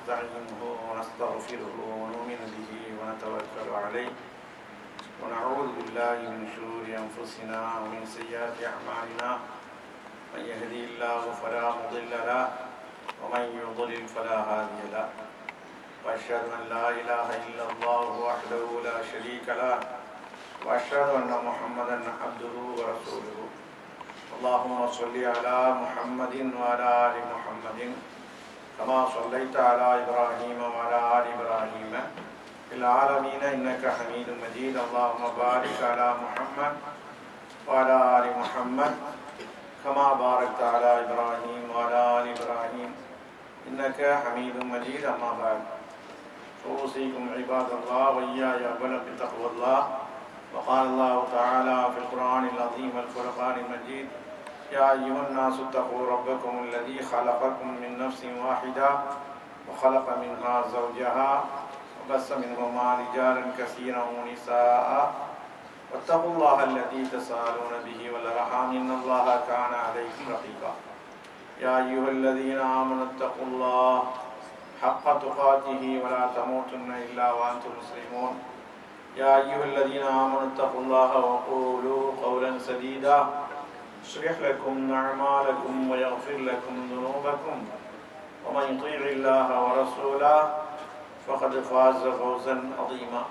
ونستعينه ونستغفره ونؤمن به ونتوكل عليه ونعوذ بالله من شرور أنفسنا ومن سيئات أعمالنا من يهدي الله فلا مضل له ومن يضلل فلا هادي له وأشهد أن لا إله إلا الله وحده لا شريك له وأشهد أن محمدا عبده ورسوله اللهم صل على محمد وعلى آل محمد كما صليت على إبراهيم وعلى آل إبراهيم في العالمين إنك حميد مجيد اللهم بارك على محمد وعلى آل محمد كما باركت على إبراهيم وعلى آل إبراهيم إنك حميد مجيد أما بعد فأوصيكم عباد الله وإياي أولا بتقوى الله وقال الله تعالى في القرآن العظيم الفرقان المجيد يا أيها الناس اتقوا ربكم الذي خلقكم من نفس واحدة وخلق منها زوجها وبث منهما رجالا كثيرا ونساء واتقوا الله الذي تساءلون به والأرحام إن الله كان عليكم رقيبا يا أيها الذين آمنوا اتقوا الله حق تقاته ولا تموتن إلا وأنتم مسلمون يا أيها الذين آمنوا اتقوا الله وقولوا قولا سديدا يصلح لكم أعمالكم ويغفر لكم ذنوبكم ومن يطيع الله ورسوله فقد فاز فوزا عظيما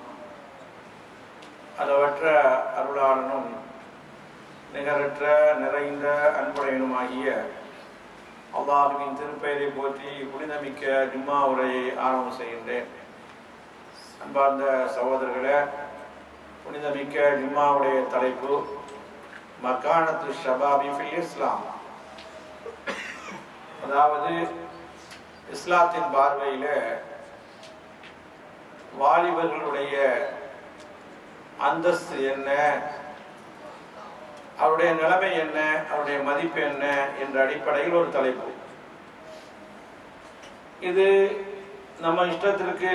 அளவற்ற அருளாளனும் நிகரற்ற நிறைந்த அன்புடையனுமாகிய அல்லாஹுவின் திருப்பெயரை போற்றி புனிதமிக்க ஜும்மா உரையை ஆரம்பம் செய்கின்றேன் அன்பார்ந்த சகோதரர்களே புனிதமிக்க ஜும்மாவுடைய தலைப்பு மக்கானத்து ஷபாபி ஃபில் இஸ்லாம் அதாவது இஸ்லாத்தின் பார்வையில வாலிபர்களுடைய அந்தஸ்து என்ன அவருடைய நிலைமை என்ன அவருடைய மதிப்பு என்ன என்ற அடிப்படையில் ஒரு தலைப்பு இது நம்ம இஷ்டத்திற்கு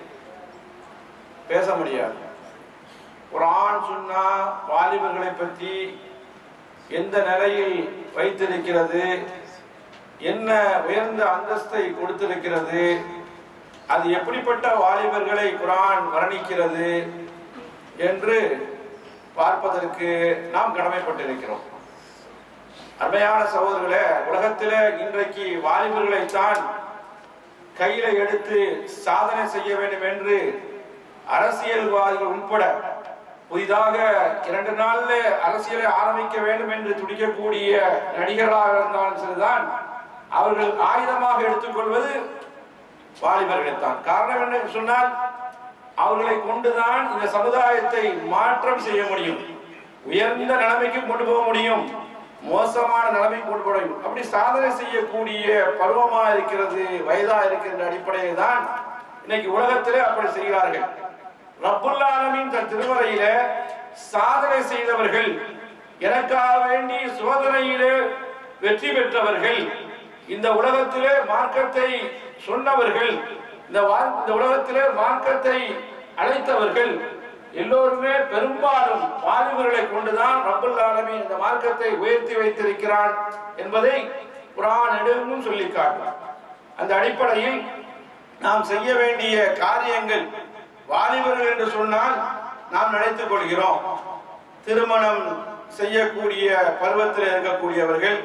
பேச முடியாது குரான் சொன்னா வாலிபர்களை பற்றி எந்த நிலையில் வைத்திருக்கிறது என்ன உயர்ந்த அந்தஸ்தை கொடுத்திருக்கிறது அது எப்படிப்பட்ட வாலிபர்களை குரான் வர்ணிக்கிறது என்று பார்ப்பதற்கு நாம் கடமைப்பட்டிருக்கிறோம் அருமையான சகோதரர்களே உலகத்தில் இன்றைக்கு வாலிபர்களைத்தான் கையில எடுத்து சாதனை செய்ய வேண்டும் என்று அரசியல்வாதிகள் உட்பட புதிதாக இரண்டு நாள்ல அரசியலை ஆரம்பிக்க வேண்டும் என்று துடிக்கக்கூடிய நடிகர்களாக இருந்தாலும் சரிதான் அவர்கள் ஆயுதமாக எடுத்துக்கொள்வது வாலிபர்களைத்தான் காரணம் என்ன சொன்னால் அவர்களை கொண்டுதான் இந்த சமுதாயத்தை மாற்றம் செய்ய முடியும் உயர்ந்த நிலைமைக்கு கொண்டு போக முடியும் மோசமான நிலைமைக்கு கொண்டு போக முடியும் அப்படி சாதனை செய்யக்கூடிய பருவமா இருக்கிறது வயதா இருக்கின்ற அடிப்படையில் தான் இன்னைக்கு உலகத்திலே அப்படி செய்கிறார்கள் ரப்புல்லாலமின் தன் திருமறையில சாதனை செய்தவர்கள் எனக்காக வேண்டி சோதனையிலே வெற்றி பெற்றவர்கள் இந்த உலகத்திலே மார்க்கத்தை சொன்னவர்கள் இந்த இந்த உலகத்திலே மார்க்கத்தை அழைத்தவர்கள் எல்லோருமே பெரும்பாலும் வாலிபர்களை கொண்டுதான் ரப்புல் ஆலமீன் இந்த மார்க்கத்தை உயர்த்தி வைத்திருக்கிறான் என்பதை குரான் நெடுங்கும் சொல்லி காட்டுவார் அந்த அடிப்படையில் நாம் செய்ய வேண்டிய காரியங்கள் வாலிபர்கள் என்று சொன்னால் நாம் நினைத்துக் கொள்கிறோம் திருமணம் செய்யக்கூடிய பருவத்தில் இருக்கக்கூடியவர்கள்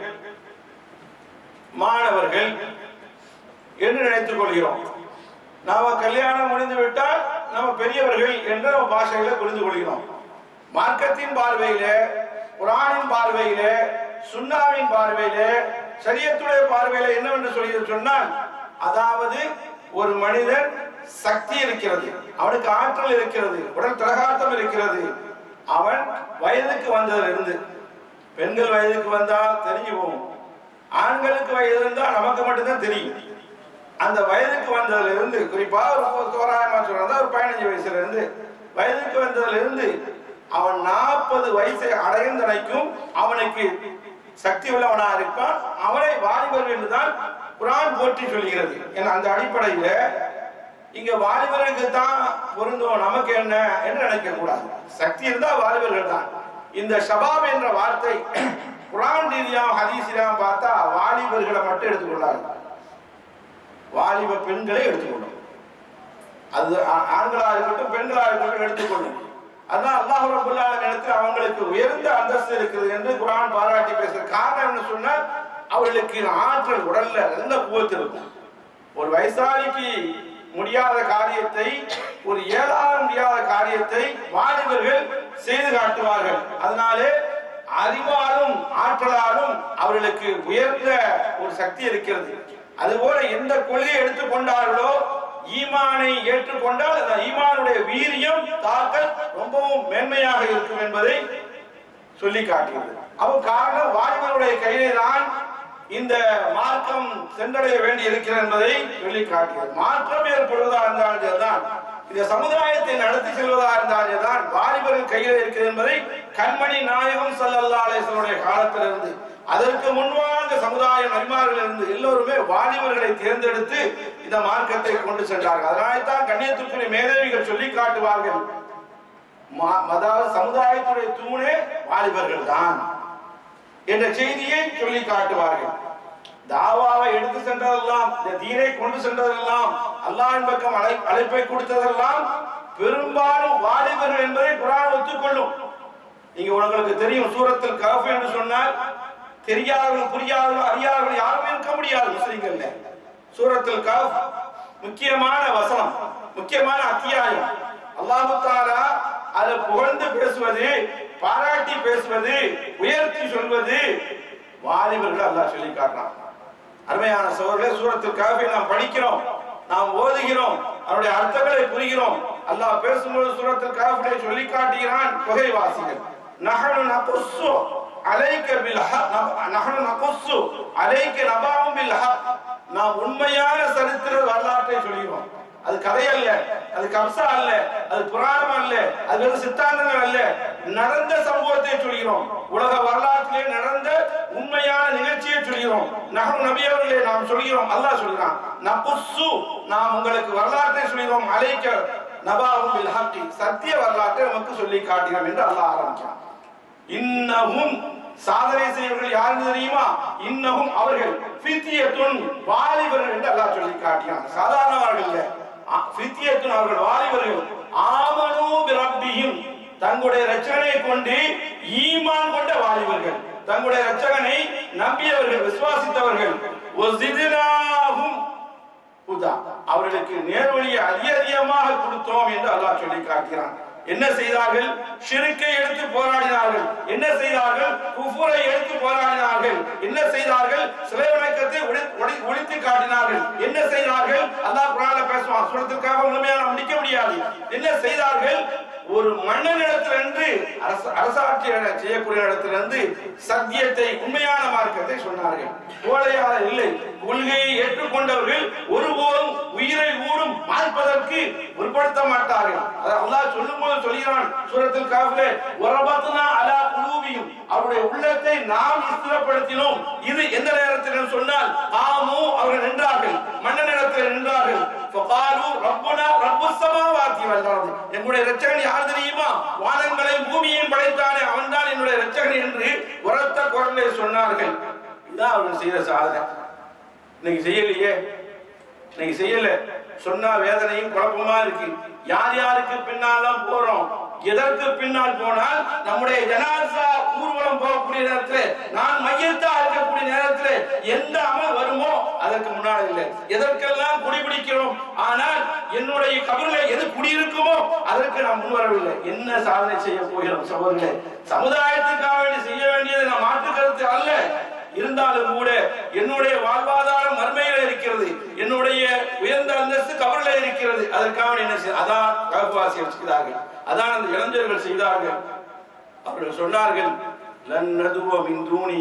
மாணவர்கள் என்று நினைத்துக் கொள்கிறோம் நாம கல்யாணம் முடிந்து விட்டால் நம்ம பெரியவர்கள் என்று நம்ம பாஷையில புரிந்து கொள்கிறோம் மார்க்கத்தின் பார்வையில குரானின் பார்வையில சுண்ணாவின் பார்வையில சரியத்துடைய பார்வையில என்னவென்று சொல்லி சொன்னால் அதாவது ஒரு மனிதன் சக்தி இருக்கிறது அவனுக்கு ஆற்றல் இருக்கிறது உடல் திரகாட்டம் இருக்கிறது அவன் வயதுக்கு வந்ததிலிருந்து பெண்கள் வயதுக்கு வந்தா தெரிஞ்சு போகும் ஆண்களுக்கு வயது இருந்தா நமக்கு மட்டும்தான் தெரியும் அந்த வயதுக்கு வந்ததுல இருந்து குறிப்பா ஒரு தோராயமா சொல்றதா ஒரு பதினஞ்சு வயசுல இருந்து வயதுக்கு வந்ததுல இருந்து அவன் நாற்பது வயசை அடைந்தனைக்கும் அவனுக்கு சக்தி உள்ளவனா இருப்பான் அவனை வாலிபர்கள் என்றுதான் குரான் போற்றி சொல்கிறது என அந்த அடிப்படையில இங்க வாலிபர்களுக்கு தான் பொருந்தும் நமக்கு என்ன என்று நினைக்க கூடாது சக்தி இருந்தா வாலிபர்கள் தான் இந்த ஷபாப் என்ற வார்த்தை குரான் ரீதியாக ஹதீசிலாம் பார்த்தா வாலிபர்களை மட்டும் எடுத்துக்கொள்ளாது வாலிப பெண்களை எடுத்துக்கொள்ளும் அது ஆ- ஆண்களா இருக்கட்டும் பெண்களா இருக்கட்டும் எடுத்துக்கொள்ளும் அதான் அல்லாஹ் ரபுல் ஆலமீன் அவங்களுக்கு உயர்ந்த அந்தஸ்து இருக்குது என்று குர்ஆன் பாராட்டி பேசுற காரணம் என்ன சொன்னா அவர்களுக்கு ஆற்றல் உடல்ல நல்ல குவத்து இருக்கும் ஒரு வயசாளிக்கு முடியாத காரியத்தை ஒரு ஏழாத முடியாத காரியத்தை வாலிபர்கள் செய்து காட்டுவார்கள் அதனாலே அறிவாலும் ஆற்றலாலும் அவர்களுக்கு உயர்ந்த ஒரு சக்தி இருக்கிறது அதுபோல எந்த கொள்கையை எடுத்துக்கொண்டார்களோ ஈமானை ஏற்றுக்கொண்டால் அந்த ஈமானுடைய வீரியம் தாக்கல் ரொம்பவும் மேன்மையாக இருக்கும் என்பதை சொல்லி காட்டுகிறது அவன் காரணம் வாலிபருடைய கையிலே தான் இந்த மார்க்கம் சென்றடைய வேண்டி இருக்கிறது என்பதை சொல்லி காட்டுகிறது மாற்றம் ஏற்படுவதா இருந்தாலும் தான் இந்த சமுதாயத்தை நடத்தி செல்வதா இருந்தாலும் தான் வாலிபர்கள் கையில் இருக்கிறது என்பதை கண்மணி நாயகம் ஸல்லல்லாஹு அலைஹி வஸல்லம் காலத்திலிருந்து அதற்கு முன்பாக சமுதாய நபிமார்கள் இருந்து எல்லோருமே வாலிபர்களை தேர்ந்தெடுத்து இந்த மார்க்கத்தை கொண்டு சென்றார்கள் அதனால தான் கண்ணியத்துக்குரிய மேதவிகள் சொல்லி காட்டுவார்கள் மா- அதாவது சமுதாயத்துடைய தூணே வாலிபர்கள் தான் என்ற செய்தியை சொல்லி காட்டுவார்கள் தாவாவை எடுத்து சென்றதெல்லாம் இந்த தீனை கொண்டு சென்றதெல்லாம் அல்லாஹ்வின் பக்கம் அழை அழைப்பை கொடுத்ததெல்லாம் பெரும்பாலும் வாலிபர்கள் என்பதை குரான் ஒத்துக்கொள்ளும் நீங்க உங்களுக்கு தெரியும் சூரத்தில் கஃப் என்று சொன்னால் தெரியாதவர்கள் புரியாதவர்கள் அறியாதவர்கள் யாருமே இருக்க முடியாது முஸ்லிம்கள்ல சூரத்தில் கஃப் முக்கியமான வசனம் முக்கியமான அத்தியாயம் அல்லாஹு தாலா அதை புகழ்ந்து பேசுவது பாராட்டி பேசுவது உயர்த்தி சொல்வது வாலிபர்கள் அல்லாஹ் சொல்லி காட்டுறான் அருமையான சோழர்களே சூரத்தில் கஃபை நாம் படிக்கிறோம் நாம் ஓதுகிறோம் அவருடைய அர்த்தங்களை புரிகிறோம் அல்லாஹ் பேசும்போது சூரத்தில் கஃபிலே சொல்லி காட்டுகிறான் புகைவாசிகள் நஹனு நகுஸ்ஸு அலைக்க பில் ஹக் நஹனு நகுஸ்ஸு அலைக்க நபாவும் பில் ஹக் நாம் உண்மையான சரித்திர வரலாற்றை சொல்கிறோம் அது கதை அல்ல அது கப்சா அல்ல அது புராணம் அல்ல அது வெறும் சித்தாந்தங்கள் அல்ல நடந்த சம்பவத்தை சொல்கிறோம் உலக வரலாற்றிலே நடந்த உண்மையான நிகழ்ச்சியை சொல்கிறோம் நகம் நபி அவர்களே நாம் சொல்கிறோம் அல்லாஹ் சொல்கிறான் நபுஸ்ஸு நாம் உங்களுக்கு வரலாற்றை சொல்கிறோம் அலைக்க நபாவும் பில் ஹக்கி சத்திய வரலாற்றை நமக்கு சொல்லி காட்டினோம் என்று அல்லாஹ் ஆரம்பிக்கிறான் இன்னமும் சாதனை செய்வர்கள் யாருன்னு தெரியுமா இன்னமும் அவர்கள் ஃபித்தியத்துன் வாலிபர்கள் என்று அல்லாஹ் சொல்லி காட்டினான் சாதாரணவர்கள் இல்ல அ- ஃபித்தியத்துன் அவர்கள் வாலிபர்கள் ஆமனு பிரப்பியும் தங்களுடைய ரட்சகனை கொண்டு ஈமான் கொண்ட வாலிபர்கள் தங்களுடைய ரட்சகனை நம்பியவர்கள் விசுவாசித்தவர்கள் ஒசிதினாகும் ஹுதா அவர்களுக்கு நேர்வழியை அதிக அதிகமாக கொடுத்தோம் என்று அல்லாஹ் சொல்லி காட்டுகிறான் என்ன செய்தார்கள் ஷிருக்கை எடுத்து போராடினார்கள் என்ன செய்தார்கள் குஃபுரை எடுத்து போராடினார்கள் என்ன செய்தார்கள் சிலை வணக்கத்தை ஒளி- ஒளி- ஒழித்து காட்டினார்கள் என்ன செய்தார்கள் அல்லாஹ் குரான்ல பேசுவான் சுரத்திற்காக முழுமையான முடிக்க முடியாது என்ன செய்தார்கள் ஒரு மன்னனிடத்திலிருந்து அரச அரசாட்சி செய்யக்கூடிய இடத்திலிருந்து சத்தியத்தை உண்மையான மார்க்கத்தை சொன்னார்கள் கோழையாக இல்லை கொள்கையை ஏற்றுக்கொண்டவர்கள் ஒருபோதும் உயிரை ஊடும் மாய்ப்பதற்கு முற்படுத்த மாட்டார்கள் அதை அல்லாஹ் சொல்லும்போது சொல்கிறான் சூரத்தில் காஃபிலே வரபத்னா அலா குலூபியும் அவருடைய உள்ளத்தை நாம் ஸ்திரப்படுத்தினோம் இது எந்த நேரத்தில் என்று சொன்னால் ஆமு அவர்கள் நின்றார்கள் மன்னனிடத்தில் நின்றார்கள் ஃபகாலு ரப்புனா ரப்புஸ் சமாவாதி வல் அர்து எங்களுடைய இரட்சகன் யார் தெரியுமா வானங்களையும் பூமியையும் படைத்தானே அவன்தான் என்னுடைய இரட்சகன் என்று உரத்த குரலை சொன்னார்கள் இதான் அவர்கள் செய்த சாதனை இன்னைக்கு செய்யலையே இன்னைக்கு செய்யல சொன்னா வேதனையும் குழப்பமா இருக்கு யார் யாருக்கு பின்னாலாம் போறோம் எதற்கு பின்னால் போனால் நம்முடைய ஜனாசா ஊர்வலம் போகக்கூடிய நேரத்தில் நான் மையத்தா இருக்கக்கூடிய நேரத்தில் எந்த அமல் வருமோ அதற்கு முன்னால் இல்லை எதற்கெல்லாம் குடிபிடிக்கிறோம் ஆனால் என்னுடைய கபரில் எது குடியிருக்குமோ அதற்கு நாம் முன்வரவில்லை என்ன சாதனை செய்ய போகிறோம் சகோதரர்களே சமுதாயத்துக்காக வேண்டி செய்ய வேண்டியது நாம் மாற்று கருத்து அல்ல இருந்தாலும் கூட என்னுடைய வாழ்வாதாரம் மர்மையில இருக்கிறது என்னுடைய உயர்ந்த அந்தஸ்து கவரில இருக்கிறது அதற்காக என்ன செய்ய அதான் கல்பவாசிகள் செய்தார்கள் அதான் அந்த இளைஞர்கள் செய்தார்கள் அவர்கள் சொன்னார்கள் லன் நதுவ மின் தூணி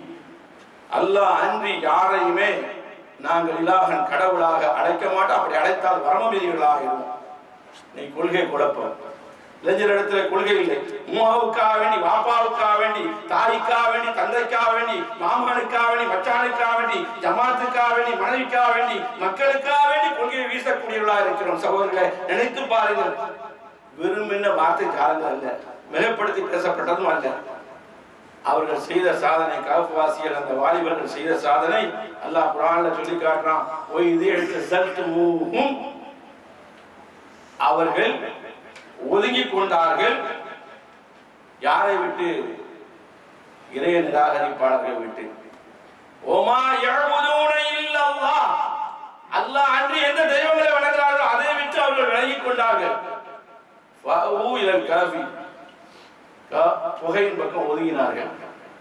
அல்லாஹ் அன்றி யாரையுமே நாங்கள் இலாகன் கடவுளாக அழைக்க மாட்டோம் அப்படி அழைத்தால் வரமபீதிகளாக இருக்கும் நீ கொள்கை குழப்பம் இளைஞரிடத்துல கொள்கை இல்லை உமாவுக்காக வேண்டி பாப்பாவுக்காக வேண்டி தாய்க்காக வேண்டி தந்தைக்காக வேண்டி மாமனுக்காக வேண்டி மச்சானுக்காக வேண்டி ஜமாத்துக்காக வேண்டி மனைவிக்காக வேண்டி மக்களுக்காக வேண்டி கொள்கையை வீசக்கூடியவர்களாக இருக்கிறோம் சகோதரர்களை நினைத்து பாருங்கள் வெறும் என்ன வார்த்தை காலங்கள் அல்ல மிகப்படுத்தி பேசப்பட்டதும் அல்ல அவர்கள் செய்த சாதனை கவவாசிகள் அந்த வாலிபர்கள் செய்த சாதனை அல்லாஹ் குரான்ல சொல்லி காட்டுறான் ஓய் இது எடுத்து சல்துமூஹும் அவர்கள் ஒதுங்கி கொண்டார்கள் யாரை விட்டு இறைய நிராகரிப்பாளர்களை விட்டு ஓமா யஅபுதூன இல்லல்லாஹ் அல்லாஹ் அன்றி எந்த தெய்வங்களை வணங்குறார்களோ அதை விட்டு அவர்கள் விலகிக் கொண்டார்கள் ஃபஅூ இலல் கஃபி க- புகையின் பக்கம் ஒதுங்கினார்கள்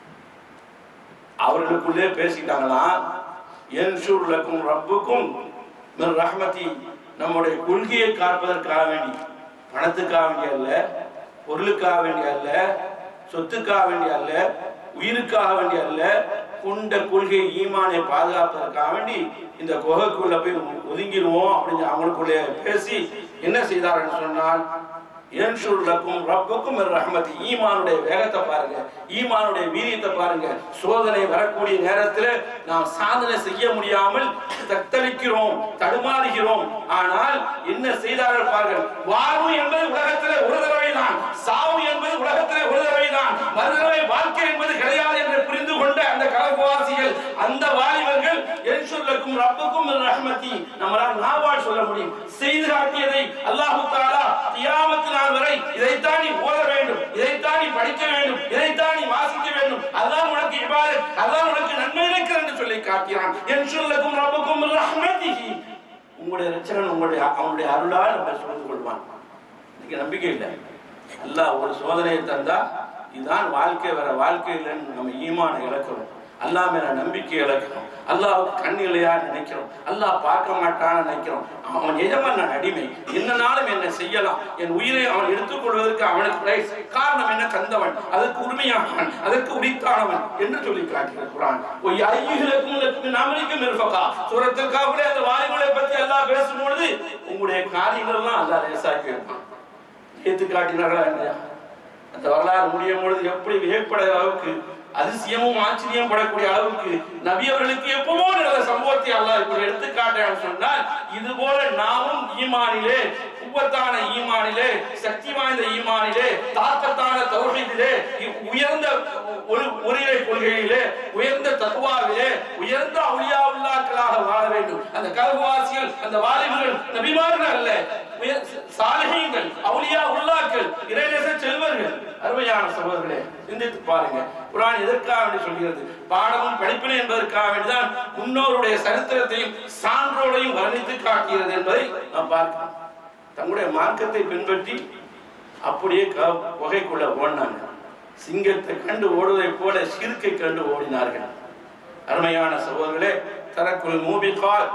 அவர்களுக்குள்ளே பேசிட்டாங்களாம் என்ஷூர் லக்கும் ரப்புக்கும் மின் ரஹ்மதி நம்முடைய கொள்கையை காப்பதற்காக வேண்டி பணத்துக்காக வேண்டிய அல்ல பொருளுக்காக வேண்டிய அல்ல சொத்துக்காக வேண்டிய அல்ல உயிருக்காக வேண்டிய அல்ல கொண்ட கொள்கை ஈமானை பாதுகாப்பதற்காக வேண்டி இந்த குகைக்குள்ள போய் ஒதுங்கிடுவோம் அப்படின்னு அவங்களுக்குள்ளே பேசி என்ன செய்தார்கள் சொன்னால் என்ஷுர் லக்கும் ரப்புக்கும் மின் ரஹ்மதி ஈமானுடைய வேகத்தை பாருங்க ஈமானுடைய வீரியத்தை பாருங்க சோதனை வரக்கூடிய நேரத்தில் நாம் சாதனை செய்ய முடியாமல் தத்தளிக்கிறோம் தடுமாறுகிறோம் ஆனால் என்ன செய்தார்கள் பாருங்கள் வாழ்வு என்பது உலகத்திலே ஒரு தடவை தான் சாவு என்பது உலகத்திலே ஒரு தடவை தான் மறுதடவை வாழ்க்கை என்பது கிடையாது என்று புரிந்து கொண்ட அந்த கலப்புவாசிகள் அந்த வாலிபர்கள் என்ஷுர் லக்கும் ரப்புக்கும் மின் ரஹ்மதி நம்மளால் நாவால் சொல்ல முடியும் செய்து காட்டியதை அல்லாஹு தாலா கியாமத்து நாள் வரை இதைத்தான் நீ ஓத வேண்டும் இதைத்தான் நீ படிக்க வேண்டும் இதைத்தான் நீ வாசிக்க வேண்டும் அதான் உனக்கு இபாதத் அதான் உனக்கு நன்மை இருக்கிறது என்று சொல்லி காட்டினான் என் சொல்லக்கும் ரப்புக்கும் ரஹ்மதிஹி உங்களுடைய ரட்சகன் உங்களுடைய அவனுடைய அருளால் நம்ம சூழ்ந்து கொள்வான் இன்னைக்கு நம்பிக்கை இல்லை அல்லாஹ் ஒரு சோதனையை தந்தா இதுதான் வாழ்க்கை வர வாழ்க்கை இல்லைன்னு நம்ம ஈமானை இழக்கிறோம் அல்லாஹ் மேல நம்பிக்கை இழக்கிறோம் அல்லாஹ் கண் இல்லையா நினைக்கிறோம் அல்லாஹ் பார்க்க மாட்டான்னு நினைக்கிறோம் அவன் எஜமான அடிமை என்னனாலும் என்ன செய்யலாம் என் உயிரை அவன் எடுத்துக்கொள்வதற்கு அவனுக்கு ரைட்ஸ் காரணம் என்ன தந்தவன் அதற்கு உரிமையானவன் அதற்கு உரித்தானவன் என்று சொல்லி காட்டுகிறார் குரான் ஒய் ஐயுகளுக்கும் லக்கும் அமெரிக்கும் இருப்பக்கா சூரத்திற்காக அந்த வாலிபனை பத்தி அல்லாஹ் பேசும்பொழுது உங்களுடைய காரியங்கள் எல்லாம் அல்லாஹ் லேசாக்கி இருப்பான் ஏத்து காட்டினார்களா இல்லையா அந்த வரலாறு முடியும் பொழுது எப்படி வியப்பட அளவுக்கு அதிசயமும் ஆச்சரியம் படக்கூடிய அளவுக்கு நபி அவர்களுக்கு எப்பவோ நடந்த சம்பவத்தை அல்லாஹ் இப்படி எடுத்து காட்டுறான்னு சொன்னால் இது போல நாமும் ஈமானிலே உப்பத்தான ஈமானிலே சக்தி வாய்ந்த ஈமானிலே தாக்கத்தான தௌஹீதிலே இ- உயர்ந்த ஒரு ஒருநிலை கொள்கையிலே உயர்ந்த தத்துவாவிலே உயர்ந்த அவுலியாவுல்லாக்களாக வாழ வேண்டும் அந்த கல்வாசிகள் அந்த வாலிபர்கள் நபிமார்கள் அல்ல உயர் சாலிஹீன்கள் அவுலியா உல்லாக்கள் இறைநேச செல்வர்கள் அருமையான சகோதரர்களே சிந்தித்து பாருங்க குரான் எதற்காக வேண்டி சொல்கிறது பாடமும் படிப்பினை என்பதற்காக வேண்டிதான் முன்னோருடைய சரித்திரத்தையும் சான்றோடையும் வர்ணித்து காட்டுகிறது என்பதை நாம் பார்க்கிறோம் தங்களுடைய மார்க்கத்தை பின்பற்றி அப்படியே க- குகைக்குள்ள ஓடினாங்க சிங்கத்தை கண்டு ஓடுவதை போல சிறுக்கை கண்டு ஓடினார்கள் அருமையான சகோதரர்களே தரக்குள் மூபிகால்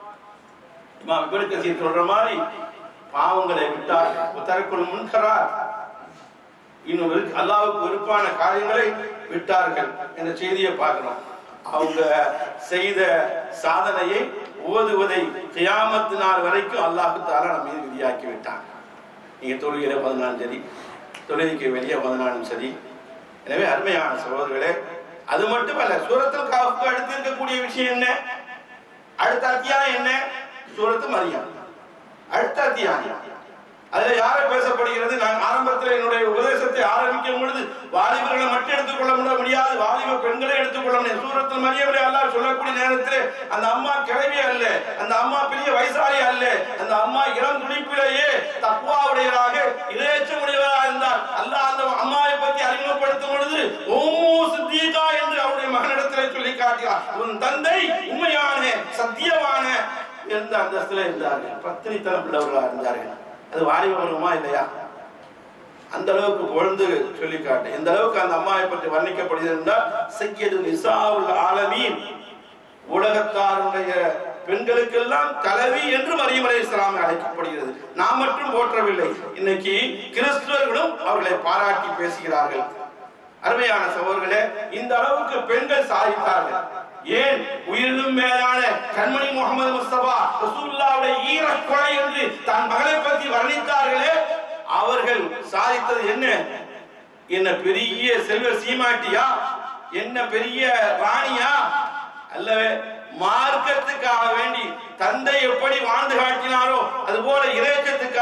இமாம் இப்னு கசீர் சொல்ற மாதிரி பாவங்களை விட்டார் தரக்குள் முன்கரார் இன்னும் வெறுக்க- அல்லாஹ்வுக்கு வெறுப்பான காரியங்களை விட்டார்கள் என்ற செய்தியை பார்க்கிறோம் அவங்க செய்த சாதனையை ஓதுவதை கியாமத்து நாள் வரைக்கும் அல்லாஹு தாலா நம்ம மீது விதியாக்கி விட்டான் நீங்க தொழுகையில பதினாலும் சரி தொழுகைக்கு வெளியே பதினாலும் சரி எனவே அருமையான சகோதரர்களே அது மட்டுமல்ல சூரத்தில் காவுக்கு அடுத்து இருக்கக்கூடிய விஷயம் என்ன அடுத்த அத்தியாயம் என்ன சூரத்து மரியம் அடுத்த அத்தியாயம் அதுல யார பேசப்படுகிறது நான் ஆரம்பத்தில் என்னுடைய உபதேசத்தை ஆரம்பிக்கும் பொழுது வாலிபர்களை மட்டும் எடுத்துக்கொள்ள முட- முடியாது வாலிப பெண்களை எடுத்துக்கொள்ள முடியாது சூரத்தில் மரியவரை அல்லாஹ் சொல்லக்கூடிய நேரத்தில் அந்த அம்மா கிழவி அல்ல அந்த அம்மா பெரிய வயசாளி அல்ல அந்த அம்மா இளம் துடிப்பிலேயே தக்குவாவுடையவராக இளையச்சமுடையவராக இருந்தார் அல்லாஹ் அந்த அம்மாவை பற்றி அறிமுகப்படுத்தும் பொழுது ஓமோ சித்திகா என்று அவருடைய மகனிடத்திலே சொல்லி காட்டினார் உன் தந்தை உண்மையான சத்தியமான என்ற அந்தஸ்தில் இருந்தார்கள் பத்தினித்தனம் உள்ளவர்களாக இருந்தார்கள் அது வாலிப பருவமா இல்லையா அந்த அளவுக்கு பொழுது சொல்லி காட்டு எந்த அளவுக்கு அந்த அம்மாவை பற்றி வர்ணிக்கப்படுகிறது என்றால் சையது நிசாவுல் ஆலமீன் உலகத்தாருடைய பெண்களுக்கெல்லாம் தலைவி என்று மரியம் அலை இஸ்லாமை அழைக்கப்படுகிறது நாம் மட்டும் போற்றவில்லை இன்னைக்கு கிறிஸ்துவர்களும் அவர்களை பாராட்டி பேசுகிறார்கள் அருமையான சகோதரர்களே இந்த அளவுக்கு பெண்கள் சாதித்தார்கள் ஏன் உயிரினும் மேலான கண்மணி முகமது முஸ்தபா ரசூலுல்லாஹ்வுடைய ஈரக்கொலை என்று தன் மகளை பற்றி வர்ணித்தார்களே அவர்கள் சாதித்தது என்ன என்ன பெரிய செல்வ சீமாட்டியா என்ன பெரிய ராணியா அல்லவே மார்க்கத்துக்காக வேண்டி தந்தை எப்படி வாழ்ந்து காட்டினாரோ அதுபோல இறைச்சத்துக்காக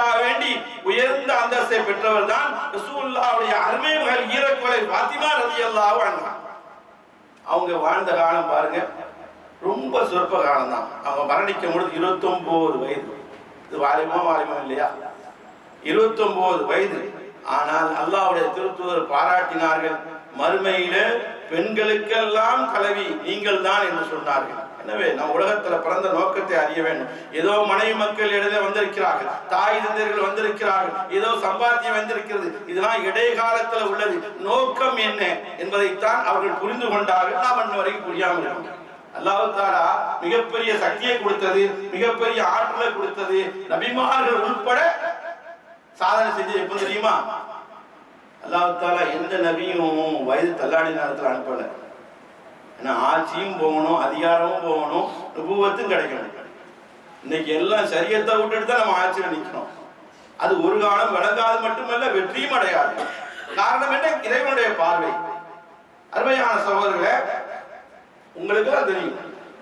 நபிக்காக வேண்டி உயர்ந்த அந்தஸ்தை பெற்றவர் தான் ரசூலுல்லாஹ்வுடைய அருமை மகள் ஈரக்கொலை பாத்திமா ரலியல்லாஹு அன்ஹா அவங்க வாழ்ந்த காலம் பாருங்க ரொம்ப சொற்ப காலம் தான் அவங்க மரணிக்கும் பொழுது இருபத்தொன்பது வயது இது வாலிபமா வாலிபம் இல்லையா இருபத்தொன்பது வயது ஆனால் அல்லாஹ்வுடைய திருத்தூதர் பாராட்டினார்கள் மறுமையில பெண்களுக்கெல்லாம் கலவி நீங்கள் தான் என்று சொன்னார்கள் எனவே நம் உலகத்துல பிறந்த நோக்கத்தை அறிய வேண்டும் ஏதோ மனைவி மக்கள் இடையில வந்திருக்கிறார்கள் தாய் தந்தையர்கள் வந்திருக்கிறார்கள் ஏதோ சம்பாத்தியம் வந்திருக்கிறது இதெல்லாம் இடைக்காலத்துல உள்ளது நோக்கம் என்ன என்பதைத்தான் அவர்கள் புரிந்து கொண்டார்கள் நாம் இன்ன வரைக்கும் புரியாமல் இருக்கோம் அல்லாஹ் தாலா மிகப்பெரிய சக்தியை கொடுத்தது மிகப்பெரிய ஆற்றலை கொடுத்தது நபிமார்கள் உட்பட சாதனை செஞ்சது எப்போ தெரியுமா அல்லாஹ் தாலா எந்த நபியும் வயது தள்ளாடி நேரத்தில் அனுப்பல ஏன்னா ஆட்சியும் போகணும் அதிகாரமும் போகணும் நுபுவத்தும் கிடைக்கணும் இன்னைக்கு எல்லாம் சரியத்தை விட்டுட்டு தான் நம்ம ஆட்சியில் நிற்கணும் அது ஒரு காலம் விளங்காது மட்டுமல்ல வெற்றியும் அடையாது காரணம் என்ன இறைவனுடைய பார்வை அருமையான சகோதரர்களே உங்களுக்கு தான் தெரியும்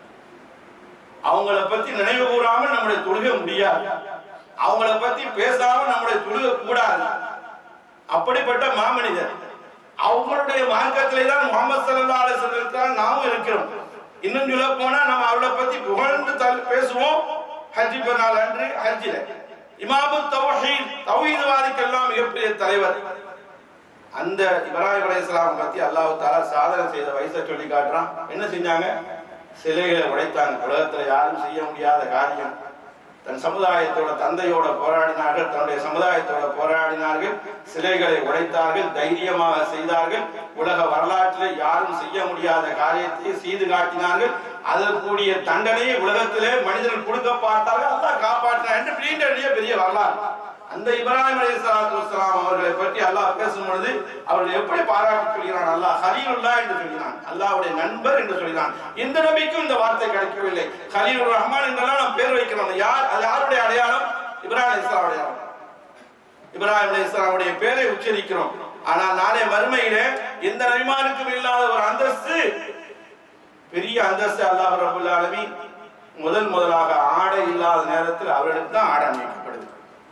அவங்கள பத்தி நினைவு கூறாமல் நம்முடைய தொழுக முடியாது அவங்கள பத்தி பேசாம நம்முடைய தொழுக கூடாது அப்படிப்பட்ட மாமனிதர் அவங்களுடைய மார்க்கத்திலே தான் முகமது சல்லா அலிஸ்லாம் நாமும் இருக்கிறோம் இன்னும் சொல்ல போனா நம்ம அவளை பத்தி புகழ்ந்து தல் பேசுவோம் ஹஜ்ஜி பெருநாள் அன்று ஹஜ்ஜில இமாமு தௌஹீத் தௌஹீத்வாதிக்கெல்லாம் மிகப்பெரிய தலைவர் அந்த இப்ராஹிம் அலைஹிஸ்ஸலாம் பத்தி அல்லாஹ் தாலா சாதனை செய்த வயசை சொல்லி காட்டுறான் என்ன செஞ்சாங்க சிலைகளை உடைத்தாங்க உலகத்துல யாரும் செய்ய முடியாத காரியம் தன் சமுதாயத்தோட தந்தையோட போராடினார்கள் தன்னுடைய சமுதாயத்தோட போராடினார்கள் சிலைகளை உடைத்தார்கள் தைரியமாக செய்தார்கள் உலக வரலாற்றில் யாரும் செய்ய முடியாத காரியத்தை செய்து காட்டினார்கள் அதற்குரிய தண்டனையை உலகத்திலே மனிதர்கள் கொடுக்க பார்த்தார்கள் அல்லாஹ் காப்பாற்றினார் என்று பெரிய பெரிய வரலாறு அந்த இப்ராஹிம் அலைஹிஸ்ஸலாத்து வஸ்ஸலாம் அவர்களை பற்றி அல்லாஹ் பேசும் பொழுது அவர்கள் எப்படி பாராட்டி சொல்கிறான் அல்லாஹ் ஹலீலுல்லா என்று சொல்கிறான் அல்லாஹ்வுடைய நண்பர் என்று சொல்கிறான் இந்த நபிக்கும் இந்த வார்த்தை கிடைக்கவில்லை ஹலீலுர் ரஹ்மான் என்றெல்லாம் நாம் பேர் வைக்கிறோம் யார் அது யாருடைய அடையாளம் இப்ராஹிம் அலைஹிஸ்ஸலாம் அடையாளம் இப்ராஹிம் அலைஹிஸ்ஸலாமுடைய பேரை உச்சரிக்கிறோம் ஆனால் நாளை மறுமையிலே எந்த நபிமானுக்கும் இல்லாத ஒரு அந்தஸ்து பெரிய அந்தஸ்து அல்லாஹ் ரபுல் ஆலமீன் முதல் முதலாக ஆடை இல்லாத நேரத்தில் அவர்களுக்கு தான் ஆடை அமைக்கப்படுது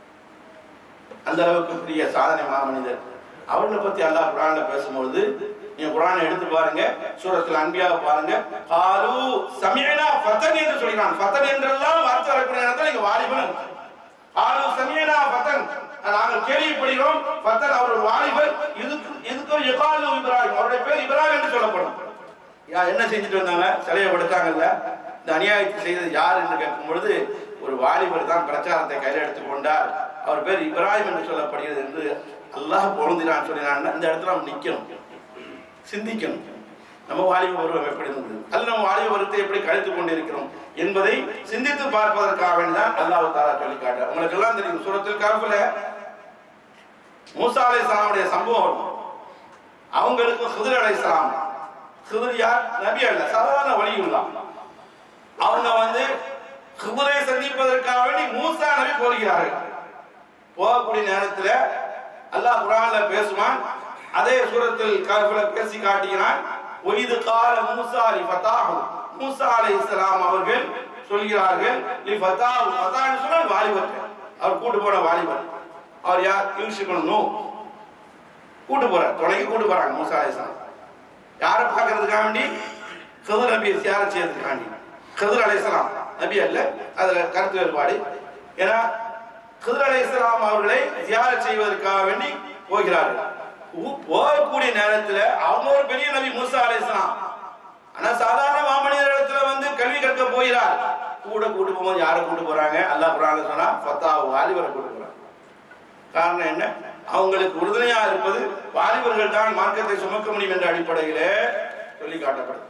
அந்த அளவுக்கு பெரிய சாதனை மாமனிதர் அவர்களை பத்தி அல்லாஹ் குரான்ல பேசும்பொழுது நீங்க குரானை எடுத்து பாருங்க சூரத்தில் அன்பியாக பாருங்க காலு சமியனா ஃபதன் என்று சொல்கிறான் ஃபதன் என்றெல்லாம் வார்த்தை வரக்கூடிய நேரத்தில் இங்க வாலிபன் காலு சமியனா ஃபதன் நாங்கள் கேள்விப்படுகிறோம் ஃபதன் அவர் ஒரு வாலிபர் இதுக்கு இதுக்கு எகாலு இப்ராஹிம் அவருடைய பேர் இப்ராஹிம் என்று சொல்லப்படும் யா என்ன செஞ்சுட்டு வந்தாங்க சிலையை படுத்தாங்கல்ல இந்த அநியாயத்தை செய்தது யார் என்று கேட்கும் பொழுது ஒரு வாலிபர் தான் பிரச்சாரத்தை கையில் எடுத்துக் கொண்டார் அவர் பேர் இப்ராஹிம் என்று சொல்லப்படுகிறது என்று அல்லாஹ் பொருந்தினான் சொல்லினான் இந்த இடத்துல நம்ம நிக்கணும் சிந்திக்கணும் நம்ம வாலிப பருவம் எப்படி இருந்தது அல்ல நம்ம வாலிப பருவத்தை எப்படி கழித்துக் கொண்டிருக்கிறோம் என்பதை சிந்தித்து பார்ப்பதற்காக வேண்டிதான் அல்லாஹ் தாலா சொல்லி காட்டுறார் உங்களுக்கு எல்லாம் தெரியும் சூரத்தில் காப்புல மூசா அலைஹிஸ்ஸலாமுடைய சம்பவம் வரும். அவங்களுக்கு ஹிதர் அலைஹிஸ்ஸலாம் ஹிதர் யார் நபி அல்ல சாதாரண வழியுள்ளா அவங்க வந்து ஹிதரை சந்திப்பதற்காக வேண்டி மூசா நபி போகிறார்கள் போகக்கூடிய நேரத்துல அல்லாஹ் குரான்ல பேசுவான் அதே சூரத்தில் கஹ்ஃப்ல பேசி காட்டுகிறான் ஒய்து கால மூசா லி ஃபதாஹு மூசா அலைஹிஸ்ஸலாம் அவர்கள் சொல்கிறார்கள் லி ஃபதாஹு ஃபதான்னு சொன்னால் வாலிபர் அவர் கூட்டு போன வாலிபர் அவர் யார் யூசுஃபன் நூ கூட்டு போறார் துணைக்கு கூட்டு போறாங்க மூசா அலைஹிஸ்ஸலாம் யாரை பார்க்கறதுக்காக வேண்டி கதிர் நபியை தியாகம் செய்யறதுக்காக வேண்டி கதிர் அலைஹிஸ்ஸலாம் நபி அல்ல அதுல கருத்து வேறுபாடு ஏன்னா கதிர் அலைஹிஸ்ஸலாம் அவர்களை தியாகம் செய்வதற்காக வேண்டி போகிறார்கள் உ- போகக்கூடிய நேரத்துல அவங்க ஒரு பெரிய நபி மூசா அலைஹிஸ்ஸலாம் ஆனா சாதாரண மாமனிதர் இடத்துல வந்து கல்வி கற்க போகிறார் கூட கூட்டு போகும்போது யாரை கூட்டு போறாங்க அல்லாஹ் குரான்ல சொன்னா ஃபத்தாஹ் வாலிபரை கூட்டு போறாங்க காரணம் என்ன அவங்களுக்கு உறுதுணையா இருப்பது வாலிபர்கள் தான் மார்க்கத்தை சுமக்க முடியும் என்ற அடிப்படையிலே சொல்லி காட்டப்படுது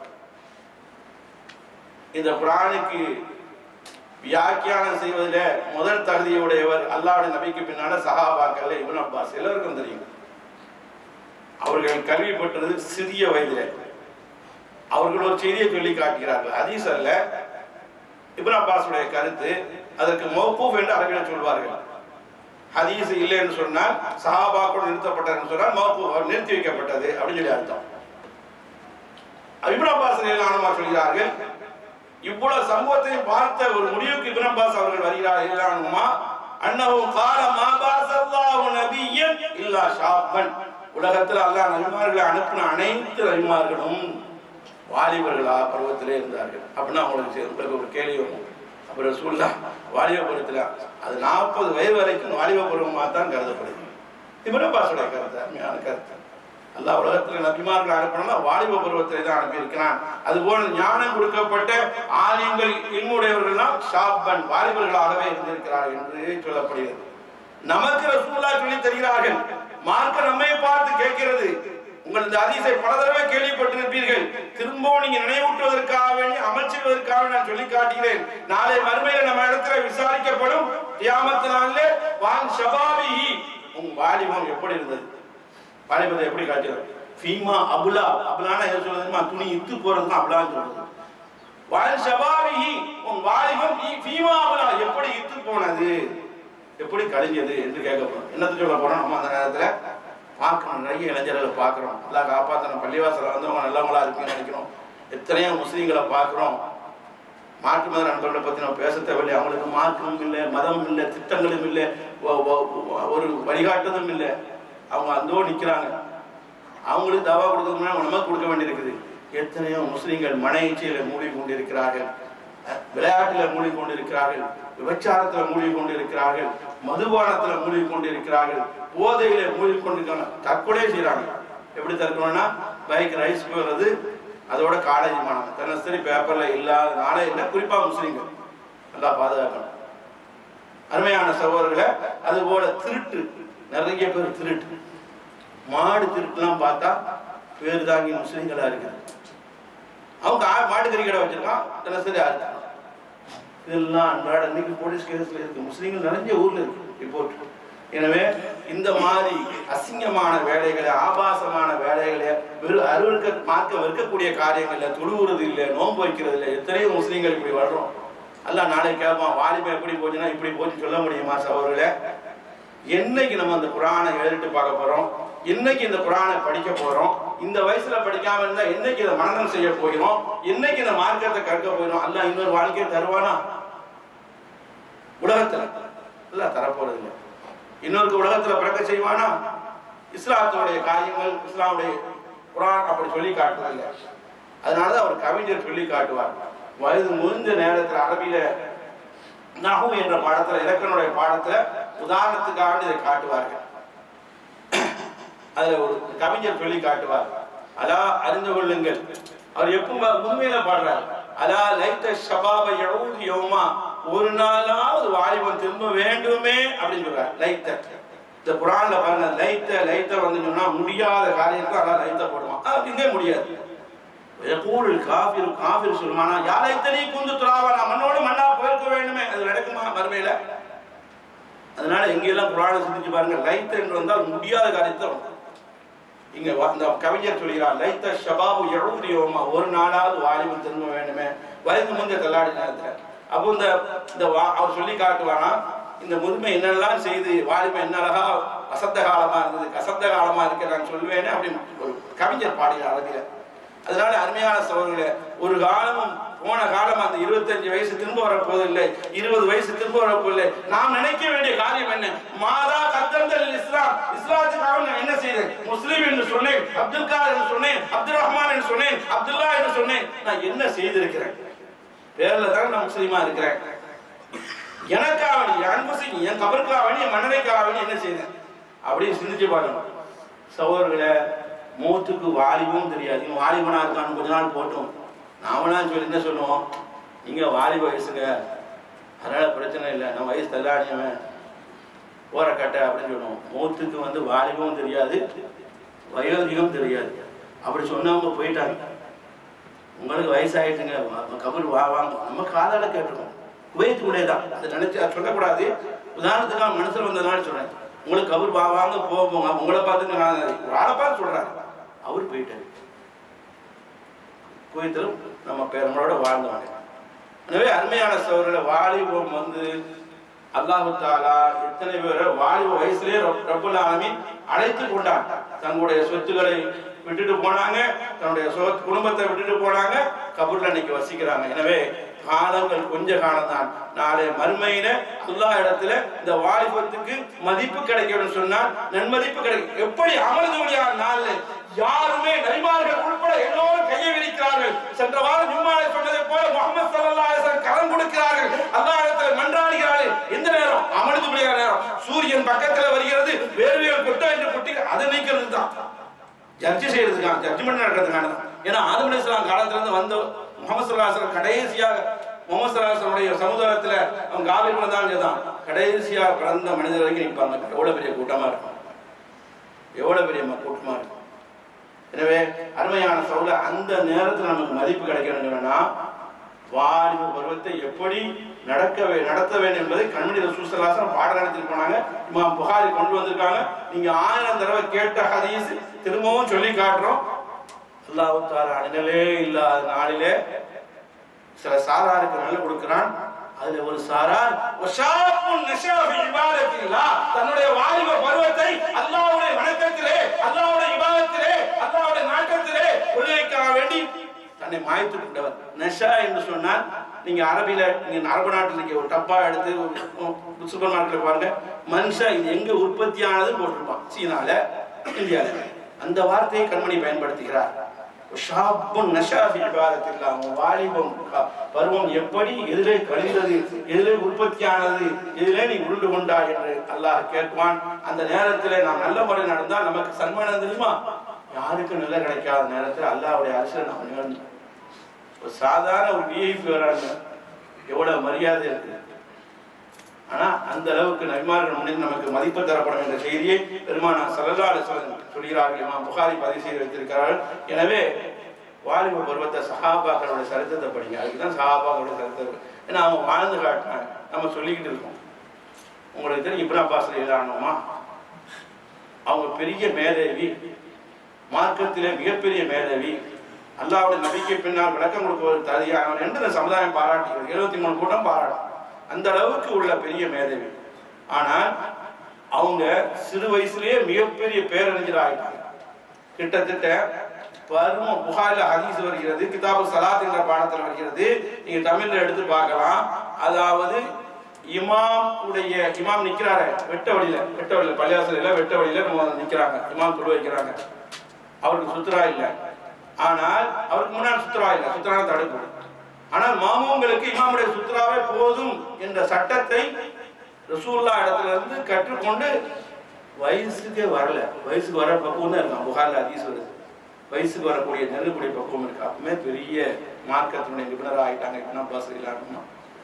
இந்த குரானுக்கு வியாக்கியானம் செய்வதில் முதல் தகுதியுடையவர் அல்லாஹ்வுடைய நபிக்கு பின்னால சஹாபாக்கள் இப்னு அப்பாஸ் எல்லோருக்கும் தெரியும் அவர்கள் கல்வி பெற்றது சிறிய வயதிலே அவர்கள் ஒரு செய்தியை சொல்லி காட்டுகிறார்கள் ஹதீஸ் அல்ல இப்னு அப்பாஸுடைய கருத்து அதற்கு மௌகூஃப் என்று அரபியில் சொல்வார்கள் ஹதீஸ் இல்லை என்று சொன்னால் சஹாபாக்கள் நிறுத்தப்பட்டது என்று சொன்னால் மௌகூஃப் அவர் நிறுத்தி வைக்கப்பட்டது அப்படின்னு சொல்லி அர்த்தம் இப்னு அப்பாஸ் ரலியல்லாஹு சொல்கிறார்கள் இவ்வளவு சம்பவத்தை பார்த்த ஒரு முடிவுக்கு இப்னு அப்பாஸ் அவர்கள் வருகிறார் இல்லாமமா அன்னஹு கால மா பாஸல்லாஹு நபியன் இல்லா ஷாபன் உலகத்துல அல்லாஹ் நபிமார்களை அனுப்பின அனைத்து நபிமார்களும் வாலிபர்களா பருவத்திலே இருந்தார்கள் அப்படின்னா அவங்களுக்கு சரி, உங்களுக்கு ஒரு கேள்வி வரும் அப்புறம் சூழ்நிலை வாலிப பருவத்தில் அது நாற்பது வயது வரைக்கும் வாலிப பருவமாக தான் கருதப்படுது இவரும் பாசுடைய கருத்து அருமையான கருத்து அல்லாஹ் உலகத்தில் நபிமார்கள் அனுப்பினா வாலிப பருவத்திலே தான் அனுப்பியிருக்கிறான் அதுபோல ஞானம் கொடுக்கப்பட்ட ஆலிம்கள் இல்முடையவர்கள்லாம் ஷாப்பன் வாலிபர்களாகவே இருந்திருக்கிறார்கள் என்று சொல்லப்படுகிறது நமக்கு ரசூல்லா சொல்லி தருகிறார்கள் மார்க்க நம்மை பார்த்து கேட்கிறது உங்கள் இந்த அதிசை பல தடவை கேள்விப்பட்டிருப்பீர்கள் திரும்பவும் நீங்க நினைவூட்டுவதற்காக வேண்டி அமல் செய்வதற்காக நான் சொல்லி காட்டுகிறேன் நாளை மறுமையில நம்ம இடத்துல விசாரிக்கப்படும் கியாமத்து நாளிலே வான் ஷபாபிஹி உன் வாலிபம் எப்படி இருந்தது வாலிபத்தை எப்படி காட்டுறது ஃபீமா அபுலா அபுலானா எது சொல்றதுமா துணி இத்து போறதுன்னு அபுலான்னு சொல்றது வால் ஷபாபிஹி உன் வாலிபம் ஃபீ- ஃபீமா அபுலா எப்படி இத்து போனது எப்படி கழிஞ்சது என்று கேட்க போறோம் என்னத்து சொல்ல போறோம் நம்ம அந்த நேரத்துல பார்க்கணும் நிறைய இளைஞர்களை பார்க்குறோம் நல்லா காப்பாற்றணும் பள்ளிவாசல வந்து அவங்க நல்லவங்களா இருக்குன்னு நினைக்கிறோம் எத்தனையோ முஸ்லீம்களை பார்க்குறோம் மாற்று மத நண்பர்களை பற்றி நம்ம பேச தேவையில்லை அவங்களுக்கு மார்க்கமும் இல்லை மதமும் இல்லை திட்டங்களும் இல்லை ஒ- ஒ- ஒ- ஒரு வழிகாட்டுதும் இல்லை அவங்க அந்தோ நிற்கிறாங்க அவங்களுக்கு தவா கொடுக்கணும்னா நமக்கு கொடுக்க வேண்டியிருக்குது எத்தனையோ முஸ்லீம்கள் மன இச்சையில மூழ்கி கொண்டிருக்கிறார்கள் அஹ் விளையாட்டுல மூழ்கி கொண்டிருக்கிறார்கள் விபச்சாரத்துல மூழ்கி கொண்டிருக்கிறார்கள் மதுபானத்துல மூழ்கி கொண்டிருக்கிறார்கள் போதையில மூழ்கி கொண்டிருக்காங்க தற்கொலை செய்றாங்க எப்படி தற்கொலைனா பைக் ரைஸ் போகிறது அதோட காலேஜ் மாணவன் தினசரி பேப்பர்ல இல்லாதனால என்ன குறிப்பா முஸ்லீம்கள் நல்லா பாதுகாக்கணும் அருமையான சகோதரர்களை அது போல திருட்டு நிறைய பேர் திருட்டு மாடு திருட்டுலாம் பார்த்தா பேர் தாங்கி முஸ்லீம்களா இருக்குது அவங்க ஆ- மாடு கறி கடை வச்சிருக்கான் தினசரி ஆறு இதெல்லாம் அன்றாட இன்னைக்கு போலீஸ் கேஸ்ல இருக்கு முஸ்லீம்கள் நிறைய ஊர்ல இருக்கு ரிப்போர்ட் எனவே இந்த மாதிரி அசிங்கமான வேலைகளை ஆபாசமான வேலைகளை வெறும் அருவருக்க மார்க்க வெறுக்கக்கூடிய காரியங்கள்ல தொழுவுறது இல்லை நோன்பு வைக்கிறது இல்லை எத்தனையோ முஸ்லீம்கள் இப்படி வர்றோம் அல்ல நாளைக்கு கேட்பான் வாலிபம் எப்படி போச்சுன்னா இப்படி போச்சு சொல்ல முடியுமா சகோதரர்களே என்னைக்கு நம்ம அந்த குரானை எழுதிட்டு பார்க்க போறோம் என்னைக்கு இந்த குரானை படிக்க போறோம் இந்த வயசுல படிக்காம இருந்தா என்னைக்கு இதை மனநம் செய்ய போகிறோம் என்னைக்கு இந்த மார்க்கத்தை கற்க போகிறோம் அல்ல இன்னொரு வாழ்க்கையை தருவானா உலகத்துல இல்ல தரப்போறது இல்லை இன்னொருக்கு உலகத்துல பிறக்க செய்வானா இஸ்லாத்துடைய காரியங்கள் இஸ்லாமுடைய குரான் அப்படி சொல்லி காட்டுறதில்லை அதனாலதான் அவர் கவிஞர் சொல்லி காட்டுவார் வயது முதிர்ந்த நேரத்துல அரபியில நஹு என்ற பாடத்துல இலக்கணுடைய பாடத்துல உதாரணத்துக்காக இதை காட்டுவார்கள் அதுல ஒரு கவிஞர் சொல்லி காட்டுவார் அலா அறிந்து கொள்ளுங்கள் அவர் எப்பவும் உண்மையில பாடுறார் அலா லைத்த ஷபாப யவுது யௌமா ஒரு நாளாவது வாலிபன் திரும்ப வேண்டுமே அப்படின்னு சொல்றார் லைத்த இந்த குரான்ல பாருங்க லைத்த லைத்த வந்து சொன்னா முடியாத காரியத்துக்கு அதான் லைத்த போடுவான் அப்படிங்க முடியாது கூழல் காஃபிர் காஃபிர் சொல்லுமானா யாரை தனி குந்து துறாவா நான் மண்ணோடு மண்ணா போயிருக்க வேண்டுமே அது நடக்குமா மறுமையில அதனால எங்கெல்லாம் புராணம் சிந்திச்சு பாருங்க லைத்த என்று வந்தால் முடியாத காரியத்தை வரும். இங்க வா- இந்த கவிஞர் சொல்கிறார் லைத்த ஷபாபு எழுதியோமா ஒரு நாளாவது வாலிபன் திரும்ப வேண்டுமே வயது முந்தைய தள்ளாடி நேரத்துல அப்போ இந்த இந்த வா- அவர் சொல்லி காட்டுவானா இந்த முதுமை என்னெல்லாம் செய்து வாலிபன் என்ன அழகா வசந்த காலமா இருந்தது கசந்த காலமா இருக்கு நான் சொல்லுவேனே அப்படின்னு ஒரு கவிஞர் பாடுகிறார் அரபியில அதனால அருமையான சோழர்களே ஒரு காலமும் போன காலம் அந்த இருபத்தஞ்சு வயசு திரும்ப வரப்போவதில்லை இருபது வயசு திரும்ப வரப்போவதில்லை நாம் நினைக்க வேண்டிய காரியம் என்ன மாதா கத்தந்தல் இஸ்லாம் இஸ்லாத்துக்காக நான் என்ன செய்தேன் முஸ்லீம் என்று சொன்னேன் அப்துல் கார் என்று சொன்னேன் அப்துல் ரஹ்மான் என்று சொன்னேன் அப்துல்லா என்று சொன்னேன் நான் என்ன செய்திருக்கிறேன் பேர்ல தான் நான் முஸ்லீமா இருக்கிறேன் எனக்காக வேண்டி என் அன்புசிக்கு என் கபருக்காக வேண்டி என் மன்னரைக்காக வேண்டி என்ன செய்தேன் அப்படின்னு சிந்திச்சு பாருங்க சகோதரர்களே மூத்துக்கு வாலிபமும் தெரியாது இவன் வாலிபனா இருக்கான்னு கொஞ்ச நாள் போட்டும் நாமனா சொல்லி என்ன சொல்லுவோம் நீங்க வாலிப வயசுங்க அதனால பிரச்சனை இல்லை நம்ம வயசு தள்ளாடியவன் ஓரக்கட்டை அப்படின்னு சொல்லுவோம் மூத்துக்கு வந்து வாலிபமும் தெரியாது வயோதிகம் தெரியாது அப்படி சொன்னவங்க போயிட்டாங்க உங்களுக்கு வயசாயிட்டுங்க வா- கபர் வா வாங்க நம்ம காதால கேட்டிருக்கோம் குவைத்து கூட தான் அது நினைச்சு அது சொல்லக்கூடாது உதாரணத்துக்கு நான் மனசுல வந்ததுனால சொல்றேன் உங்களுக்கு கபர் வா வாங்க போக போங்க உங்களை பார்த்து நான் ஒரு ஆளை பார்த்து சொல்றாரு அவர் போயிட்டாரு குவைத்திலும் நம்ம பேரங்களோட வாழ்ந்தவங்க எனவே அருமையான சோழர்களை வாலிபம் வந்து அல்லாஹு தாலா எத்தனை பேரை வாலிப வயசுலயே ரப்- ரப்புல் ஆலமீன் அழைத்து கொண்டான் தங்களுடைய சொத்துக்களை விட்டுட்டு போனாங்க தன்னுடைய சொ குடும்பத்தை விட்டுட்டு போனாங்க கபூர்ல இன்னைக்கு வசிக்கிறாங்க எனவே காலங்கள் கொஞ்ச காலம் தான் நாளை மறுமையில அல்லா இடத்துல இந்த வாலிபத்துக்கு மதிப்பு கிடைக்கணும்னு சொன்னா நன்மதிப்பு கிடைக்கும் எப்படி அமர்ந்து நாள்ல யாருமே நரிமார்கள் உட்பட எல்லோரும் கையை விரிக்கிறார்கள் சென்ற வாரம் ஜும்மாலை சொன்னதை போல முகமது சல்லல்லாஹு அலைஹி வஸல்லம் கரம் கொடுக்கிறார்கள் அல்லாஹ் இடத்துல மன்றாடுகிறார்கள் இந்த நேரம் அமர்ந்து முடியாத நேரம் சூரியன் பக்கத்துல வருகிறது வேர்வைகள் கொட்ட என்று கொட்டி அதை நீக்கிறது தான் ஜட்ஜி செய்யறதுக்கான ஜட்ஜ்மெண்ட் நடக்கிறதுக்கான தான் ஏன்னா ஆதம் அலைஹிஸ்ஸலாம் காலத்துல இருந்து வந்த முகமது ஸல்லல்லாஹு அலைஹி வஸல்லம் கடைசியாக முகமது ஸல்லல்லாஹு அலைஹி வஸல்லுடைய சமுதாயத்துல அவங்க காவி பிறந்தாங்க தான் கடைசியா பிறந்த மனிதர் வரைக்கும் நிற்பாங்க எவ்வளவு பெரிய கூட்டமா இருக்கும் எவ்வளவு பெரிய ம- கூட்டமா இருக்கும் எனவே அருமையான சவுல அந்த நேரத்துல நமக்கு மதிப்பு கிடைக்கணும் சொன்னா வாலிப பருவத்தை எப்படி நடக்க வே- நடத்த வேண்டும் என்பதை கண்மணி ரசூசலாசனம் பாடம் நடத்திட்டு போனாங்க இமாம் புகாரி கொண்டு வந்திருக்காங்க நீங்க ஆயிரம் தடவை கேட்ட ஹதீஸ் திரும்பவும் சொல்லி காட்டுறோம் அல்லாஹ் தாலா அணிகளே இல்லாத நாளிலே சில சாராருக்கு நல்ல கொடுக்கிறான் அதுல ஒரு சாரார் வஷாபுன் நஷா ஃபி இபாதத்தில்லாஹ் தன்னுடைய வாலிப பருவத்தை அல்லாஹ்வுடைய வணக்கத்திலே அல்லாஹ்வுடைய இபாதத்திலே அல்லாஹ்வுடைய நாட்டத்திலே ஒளிவைக்க வேண்டி தன்னை மாய்த்து கொண்டவர் நஷா என்று சொன்னால் நீங்க அரபில நீங்க அரபு நாட்டில் நீங்க ஒரு டப்பா எடுத்து சூப்பர் மார்க்கெட்ல பாருங்க மனுஷா இது எங்க உற்பத்தி ஆனதுன்னு போட்டிருப்பான் சீனால இந்தியால அந்த வார்த்தையை கண்மணி பயன்படுத்துகிறார் ஷாப்புன் நஷா ஃபி இபாதத்தில்லாஹ் உங்க வாலிபம் க- பருவம் எப்படி எதிலே கழிந்தது எதிலே உற்பத்தியானது எதிலே நீ உருண்டு கொண்டாய் என்று அல்லாஹ் கேட்பான் அந்த நேரத்தில் நாம் நல்ல முறை நடந்தால் நமக்கு சன்மானம் தெரியுமா யாருக்கும் நல்ல கிடைக்காத நேரத்தில் அல்லாஹ்வுடைய அரசியல் நாம் நிகழ்ந்தோம் ஒரு சாதாரண ஒரு விஐபி வராங்க எவ்வளவு மரியாதை இருக்கு ஆனா அந்த அளவுக்கு நபிமார்கள் முன்னில் நமக்கு மதிப்பு தரப்படும் என்ற செய்தியை பெருமானா சல்லல்லா அலிஸ்வரன் சொல்கிறார்கள் இமாம் புகாரி பதிவு செய்து வைத்திருக்கிறார்கள் எனவே வாலிப பருவத்தை சஹாபாக்களுடைய சரித்திரத்தை படிங்க அதுக்கு தான் சஹாபாக்களுடைய சரித்திரம் ஏன்னா அவங்க வாழ்ந்து காட்டினாங்க நம்ம சொல்லிக்கிட்டு இருக்கோம் உங்களுக்கு தெரியும் இப்ராம் அப்பாஸ் எழுதானோமா அவங்க பெரிய மேதேவி மார்க்கத்திலே மிகப்பெரிய மேதவி அல்லாவுடைய நபிக்கு பின்னால் விளக்கம் கொடுப்பவர் தகுதியானவர் என்று இந்த சமுதாயம் பாராட்டுகிறது எழுபத்தி மூணு கூட்டம் பாராட்டும் அந்த அளவுக்கு உள்ள பெரிய மேதவி ஆனால் அவங்க சிறு வயசுலயே மிகப்பெரிய பேரறிஞர் ஆயிட்டாங்க கிட்டத்தட்ட பருவம் புகாரில் ஹதீஸ் வருகிறது கிதாபு சலாத் என்ற பாடத்தில் வருகிறது நீங்க தமிழ்ல எடுத்து பார்க்கலாம் அதாவது இமாம் உடைய இமாம் நிக்கிறாரு வெட்ட வழியில வெட்ட வழியில பள்ளியாசலையில வெட்ட வழியில நம்ம நிக்கிறாங்க இமாம் தொழு வைக்கிறாங்க அவருக்கு சுத்ரா இல்லை ஆனால் அவருக்கு முன்னாடி சுத்ரா இல்லை சுத்ரா தடுப்பு ஆனால் மாமூங்களுக்கு இமாமுடைய சுத்ராவே போதும் என்ற சட்டத்தை ரசூல்லா இடத்துல இருந்து கற்றுக்கொண்டு வயசுக்கே வரல வயசுக்கு வர பக்குவம் தான் இருக்கான் புகாரில் அதீஸ் வருது வயசுக்கு வரக்கூடிய நெருங்கக்கூடிய பக்குவம் இருக்கு அப்பவுமே பெரிய மார்க்கத்தினுடைய நிபுணராக ஆயிட்டாங்க இப்படின்னா பாஸ் இல்லாமல்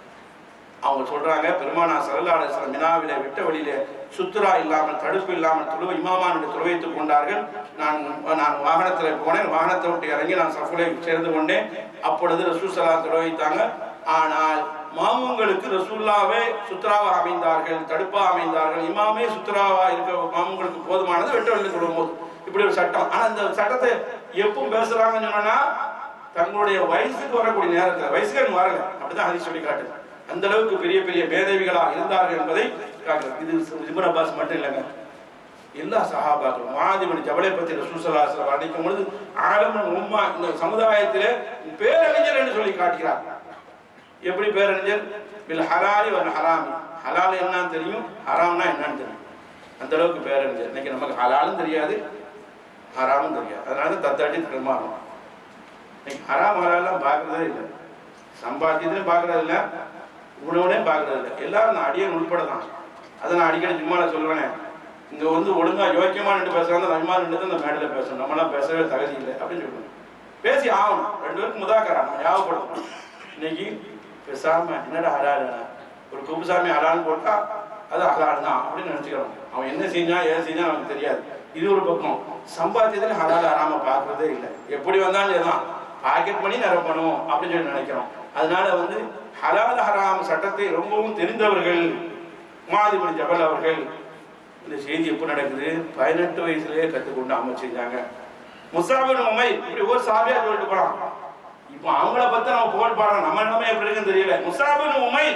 அவங்க சொல்றாங்க பெருமானா சரலாளர் சில மினாவில விட்ட வழியில சுத்துரா இல்லாமல் தடுப்பு இல்லாமல் துழுவ இமாமானுடைய துழுவைத்துக் கொண்டார்கள் நான் நான் வாகனத்துல போனேன் வாகனத்தை விட்டு இறங்கி நான் சஃபுலை சேர்ந்து கொண்டேன் அப்பொழுது ரசூசலா துழுவைத்தாங்க ஆனால் மாமுங்களுக்கு ரசூல்லாவே சுத்ராவா அமைந்தார்கள் தடுப்பா அமைந்தார்கள் இமாமே சுத்ராவா இருக்க மாமுங்களுக்கு போதுமானது வெட்ட வழியில் தொழும் போது இப்படி ஒரு சட்டம் ஆனா இந்த சட்டத்தை எப்பவும் பேசுறாங்கன்னு சொன்னா தங்களுடைய வயசுக்கு வரக்கூடிய நேரத்துல வயசுக்கு அவங்க வரல அப்படிதான் ஹரி சொல்லி காட்டுது அந்த அளவுக்கு பெரிய பெரிய மேதவிகளாக இருந்தார்கள் என்பதை காட்டுறது இது இப்னு அப்பாஸ் மட்டும் இல்லைங்க எல்லா சஹாபாக்களும் மாதிபன் ஜபலை பத்தி ரசூசலாசலம் அடைக்கும் பொழுது ஆலமன் உம்மா இந்த சமுதாயத்திலே பேரறிஞர் என்று சொல்லி காட்டுகிறார் எப்படி பேரறிஞர் bil ஹலாலி வல் ஹராமி ஹலால் என்னன்னு தெரியும் ஹராம்னா என்னன்னு தெரியும் அந்த அளவுக்கு பேரறிஞர் இன்னைக்கு நமக்கு ஹலாலும் தெரியாது ஹராமும் தெரியாது அதனால தான் தத்தாட்டி தடுமாறும் இன்னைக்கு ஹராம் ஹலாலாம் பார்க்கறதே இல்லை சம்பாத்தியத்திலையும் பார்க்கறது இல்லை உணவுலையும் பார்க்கறது இல்லை எல்லாரும் நான் அடியன் உள்பட தான் அதை நான் அடிக்கடி ஜும்மால சொல்லுவேனே இங்க வந்து ஒழுங்கா யோக்கியமா நின்று பேசுறாங்க ரஹ்மான் நின்று தான் இந்த மேடையில் பேசணும் நம்மளாம் பேசவே தகுதி இல்லை அப்படின்னு சொல்லுவேன் பேசி ஆகணும் ரெண்டு பேருக்கு முதாக்கரா நம்ம ஞாபகப்படுத்தணும் இன்னைக்கு பேசாம என்னடா ஹலால் ஒரு குப்புசாமி ஹலால்னு போட்டா அது ஹலால் தான் அப்படின்னு நினைச்சுக்கிறோம் அவன் என்ன செஞ்சான் ஏன் செஞ்சான் நமக்கு தெரியாது இது ஒரு பக்கம் சம்பாத்தியத்துல ஹலால் ஹராம பார்க்கறதே இல்லை எப்படி வந்தாலும் சரிதான் பாக்கெட் பண்ணி நிரப்பணும் அப்படின்னு சொல்லி நினைக்கிறோம் அதனால வந்து ஹலால் ஹராம் சட்டத்தை ரொம்பவும் தெரிந்தவர்கள் மாதிபடி ஜபல் அவர்கள் இந்த செய்தி எப்போ நடக்குது பதினெட்டு வயசுலயே கற்றுக்கொண்டு அமல் செஞ்சாங்க முசாபின் உமை இப்படி ஒரு சாபியா சொல்லிட்டு போலாம் இப்போ அவங்கள பத்தி நம்ம புகழ் பாடுறோம் நம்ம எல்லாமே எப்படி இருக்குன்னு தெரியல முசாபின் உமை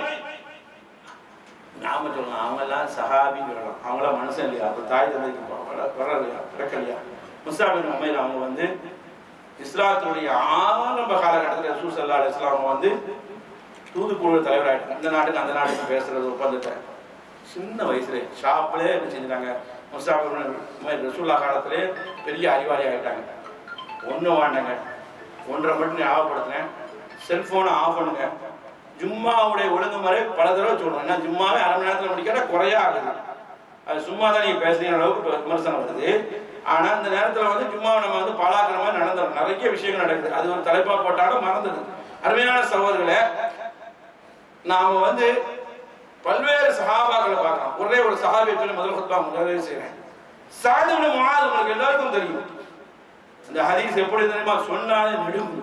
நாம சொல்லலாம் அவங்க எல்லாம் சஹாபின்னு சொல்லலாம் அவங்களாம் மனுஷன் இல்லையா அப்ப தாய் தந்தைக்கு வர- வரலையா பிறக்கலையா முசாபின் உமையில் அவங்க வந்து இஸ்லாத்துடைய ஆரம்ப காலகட்டத்தில் ரசூல் சல்லா அலிஸ்லாம் அவங்க வந்து தூதுக்குழு தலைவராகிட்டாங்க இந்த நாட்டுக்கு அந்த நாட்டுக்கு பேசுறது ஒப்பந்தத்தை சின்ன வயசுல ஷாப்லேயே என்ன செஞ்சுட்டாங்க முஸ்தாபின் ரசூல்லா காலத்திலே பெரிய அறிவாளி ஆகிட்டாங்க ஒன்று வாண்டாங்க ஒன்றரை மட்டும் ஞாபகப்படுத்தினேன் செல்ஃபோனை ஆஃப் பண்ணுங்க ஜும்மாவுடைய ஒழுங்குமுறை பல தடவை சொல்றேன் ஏன்னா ஜும்மாவே அரை மணி நேரத்தில் முடிக்கிற குறையா ஆகுது அது சும்மா தான் நீங்கள் பேசுகிற அளவுக்கு இப்ப விமர்சனம் வருது ஆனால் இந்த நேரத்தில் வந்து ஜும்மாவை நம்ம வந்து பாழாக்குற மாதிரி நடந்துடும் நிறைய விஷயங்கள் நடக்குது அது ஒரு தலைப்பா போட்டாலும் மறந்துடுது அருமையான சகோதரர்களை நாம வந்து பல்வேறு சஹாபாக்களை பார்க்கலாம் ஒரே ஒரு சஹாபியத்தில் முதல் குத்பா நிறைவு செய்கிறேன் சாதுபுல முகாது உங்களுக்கு எல்லாருக்கும் தெரியும் இந்த ஹதீஸ் எப்படி தெரியுமா சொன்னாலே நடுங்கும்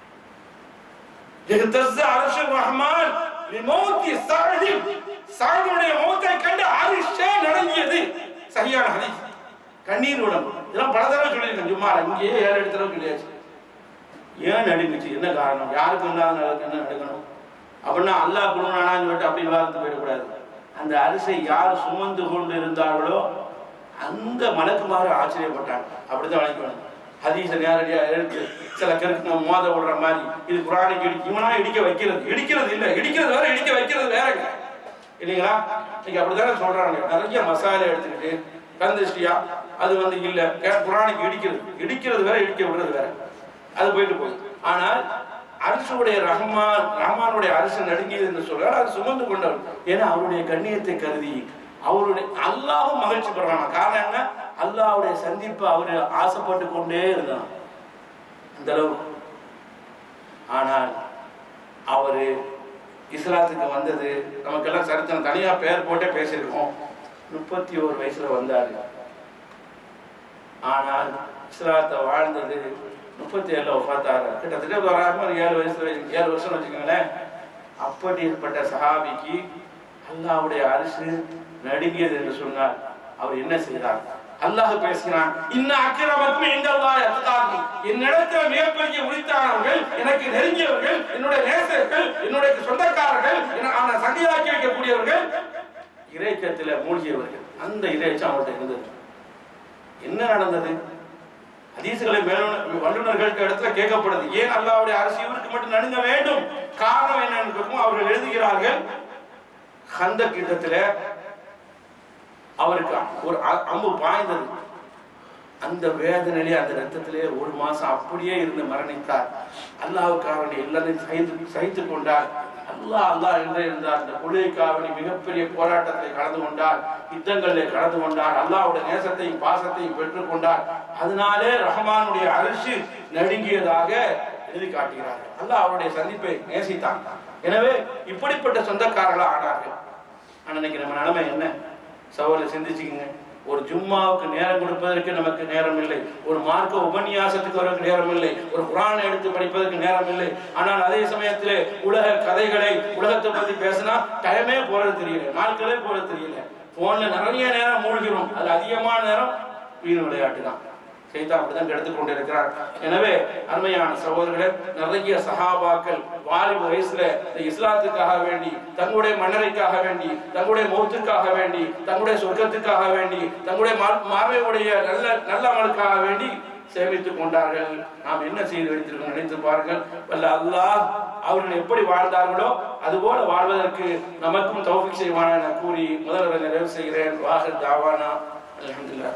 اهتز عرش الرحمن لموت سعد சஅதுடைய மௌத்தை கண்டு அரிஷே நடுங்கியது சரியான ஹதீஸ் கண்ணீர் விடும் இதெல்லாம் பல தடவை சொல்லியிருக்கேன் சும்மா இங்கேயே ஏழு எட்டு தடவை சொல்லியாச்சு ஏன் நடுங்குச்சு என்ன காரணம் யாருக்கு இல்லாத நடக்கு என்ன நடுக்கணும் அப்படின்னா அல்லாஹ் குழுனானான்னு சொல்லிட்டு அப்படி விவாதத்து போயிடக்கூடாது அந்த அரிசை யார் சுமந்து கொண்டு இருந்தார்களோ அந்த மலக்குமாறு ஆச்சரியப்பட்டாங்க அப்படித்தான் வழங்கணும் ஹதீஸை நேரடியாக எடுத்து சில கருக்கு நம்ம மோத விடுற மாதிரி இது குரானுக்கு இடி இவனா இடிக்க வைக்கிறது இடிக்கிறது இல்லை இடிக்கிறது வேற இடிக்க வைக்கிறது வேறங்க இல்லைங்களா இன்னைக்கு அப்படித்தானே சொல்றாங்க நிறைய மசாலா எடுத்துக்கிட்டு கந்திஷ்டியா அது வந்து இல்ல கே- குரானுக்கு இடிக்கிறது இடிக்கிறது வேற இடிக்க விடுறது வேற அது போயிட்டு போகுது ஆனால் அரசுடைய ரஹ்மான் ரஹ்மானுடைய அரசு நடுங்கியது என்று சொல்றார் அது சுமந்து கொண்டவர் ஏன்னா அவருடைய கண்ணியத்தை கருதி அவருடைய அல்லாவும் மகிழ்ச்சி பெறான காரணம் என்ன அல்லாவுடைய சந்திப்பு அவரு ஆசைப்பட்டு கொண்டே இருந்தான் அந்த அளவுக்கு ஆனால் அவரு இஸ்லாத்துக்கு வந்தது நமக்கெல்லாம் சரித்திரம் தனியா பெயர் போட்டே பேசியிருக்கோம் முப்பத்தி ஒரு வயசுல வந்தாரு ஆனால் இஸ்லாத்தை வாழ்ந்தது முப்பத்தி ஏழுல ஒஃபாத்தாரு கிட்டத்தட்ட வராம ஒரு ஏழு வயசுல ஏழு வருஷம் வச்சுக்கோங்களேன் அப்படிப்பட்ட சஹாபிக்கு அல்லாஹ்வுடைய அரிசு நடுங்கியது என்று சொன்னார் அவர் என்ன செய்தார் அல்லாஹ் பேசுகிறான் இன்ன அக்கிரமக்கும் இந்த அல்லாஹ் என்னிடத்துல மிகப்பெரிய உரித்தானவர்கள் எனக்கு நெருங்கியவர்கள் என்னுடைய நேசர்கள் என்னுடைய சொந்தக்காரர்கள் என- அவனை சங்கியாக்கி வைக்கக்கூடியவர்கள் இறைக்கத்துல மூழ்கியவர்கள் அந்த இறைச்சம் அவர்கிட்ட இருந்தது என்ன நடந்தது ஹதீசுகளை மேலும் வல்லுநர்களுக்கு இடத்துல கேட்கப்படுது ஏன் அல்லாவுடைய அரசு இவருக்கு மட்டும் நடுங்க வேண்டும் காரணம் என்னன்னு கேட்கும் அவர்கள் எழுதுகிறார்கள் ஹந்த கிட்டத்துல அவருக்கு ஒரு அ- அம்பு பாய்ந்தது அந்த வேதனையிலே அந்த ரத்தத்திலே ஒரு மாசம் அப்படியே இருந்து மரணித்தார் அல்லாவுக்காக எல்லாரையும் சகித்து சகித்துக் கொண்டார் அல்லாஹ் அல்லாஹ் என்றே இருந்தார் அந்த கொள்கைக்காக மிகப்பெரிய போராட்டத்தில் கலந்து கொண்டார் யுத்தங்களில் கலந்து கொண்டார் அல்லாஹ்வுடைய நேசத்தையும் பாசத்தையும் பெற்றுக் கொண்டார் அதனாலே ரஹ்மானுடைய அரிசி நடுங்கியதாக எழுதி காட்டுகிறார்கள் அல்லாஹ் அவருடைய சந்திப்பை நேசித்தான் எனவே இப்படிப்பட்ட சொந்தக்காரர்களா ஆனார்கள் ஆனா இன்னைக்கு நம்ம நிலைமை என்ன சவாலை சிந்திச்சுக்கங்க ஒரு ஜும்மாவுக்கு நேரம் கொடுப்பதற்கு நமக்கு நேரம் இல்லை ஒரு மார்க்க உபன்யாசத்துக்கு வரக்கு நேரம் இல்லை ஒரு குரானை எடுத்து படிப்பதற்கு நேரம் இல்லை ஆனால் அதே சமயத்திலே உலக கதைகளை உலகத்தை பத்தி பேசினா டைமே போறது தெரியல நாட்களே போறது தெரியல போன்ல நிறைய நேரம் மூழ்கிறோம் அது அதிகமான நேரம் வீண் விளையாட்டு தான் செய்தா அப்படிதான் கெடுத்து கொண்டிருக்கிறார் எனவே அருமையான சகோதரர்களே நிறைய சஹாபாக்கள் வாலிப வயசுல இந்த இஸ்லாத்துக்காக வேண்டி தங்களுடைய மன்னரைக்காக வேண்டி தங்களுடைய மௌத்துக்காக வேண்டி தங்களுடைய சொர்க்கத்துக்காக வேண்டி தங்களுடைய மா- மாமையுடைய நல்ல நல்ல அமலுக்காக வேண்டி சேமித்துக் கொண்டார்கள் நாம் என்ன செய்து வைத்திருக்கோம் நினைத்து பாருங்கள் வல்ல அல்லாஹ் அவர்கள் எப்படி வாழ்ந்தார்களோ அதுபோல வாழ்வதற்கு நமக்கும் தௌஃபிக் செய்வான என கூறி முதல்வரை நிறைவு செய்கிறேன் வாஹர் தாவானா அல்ஹம்துலில்லாஹ்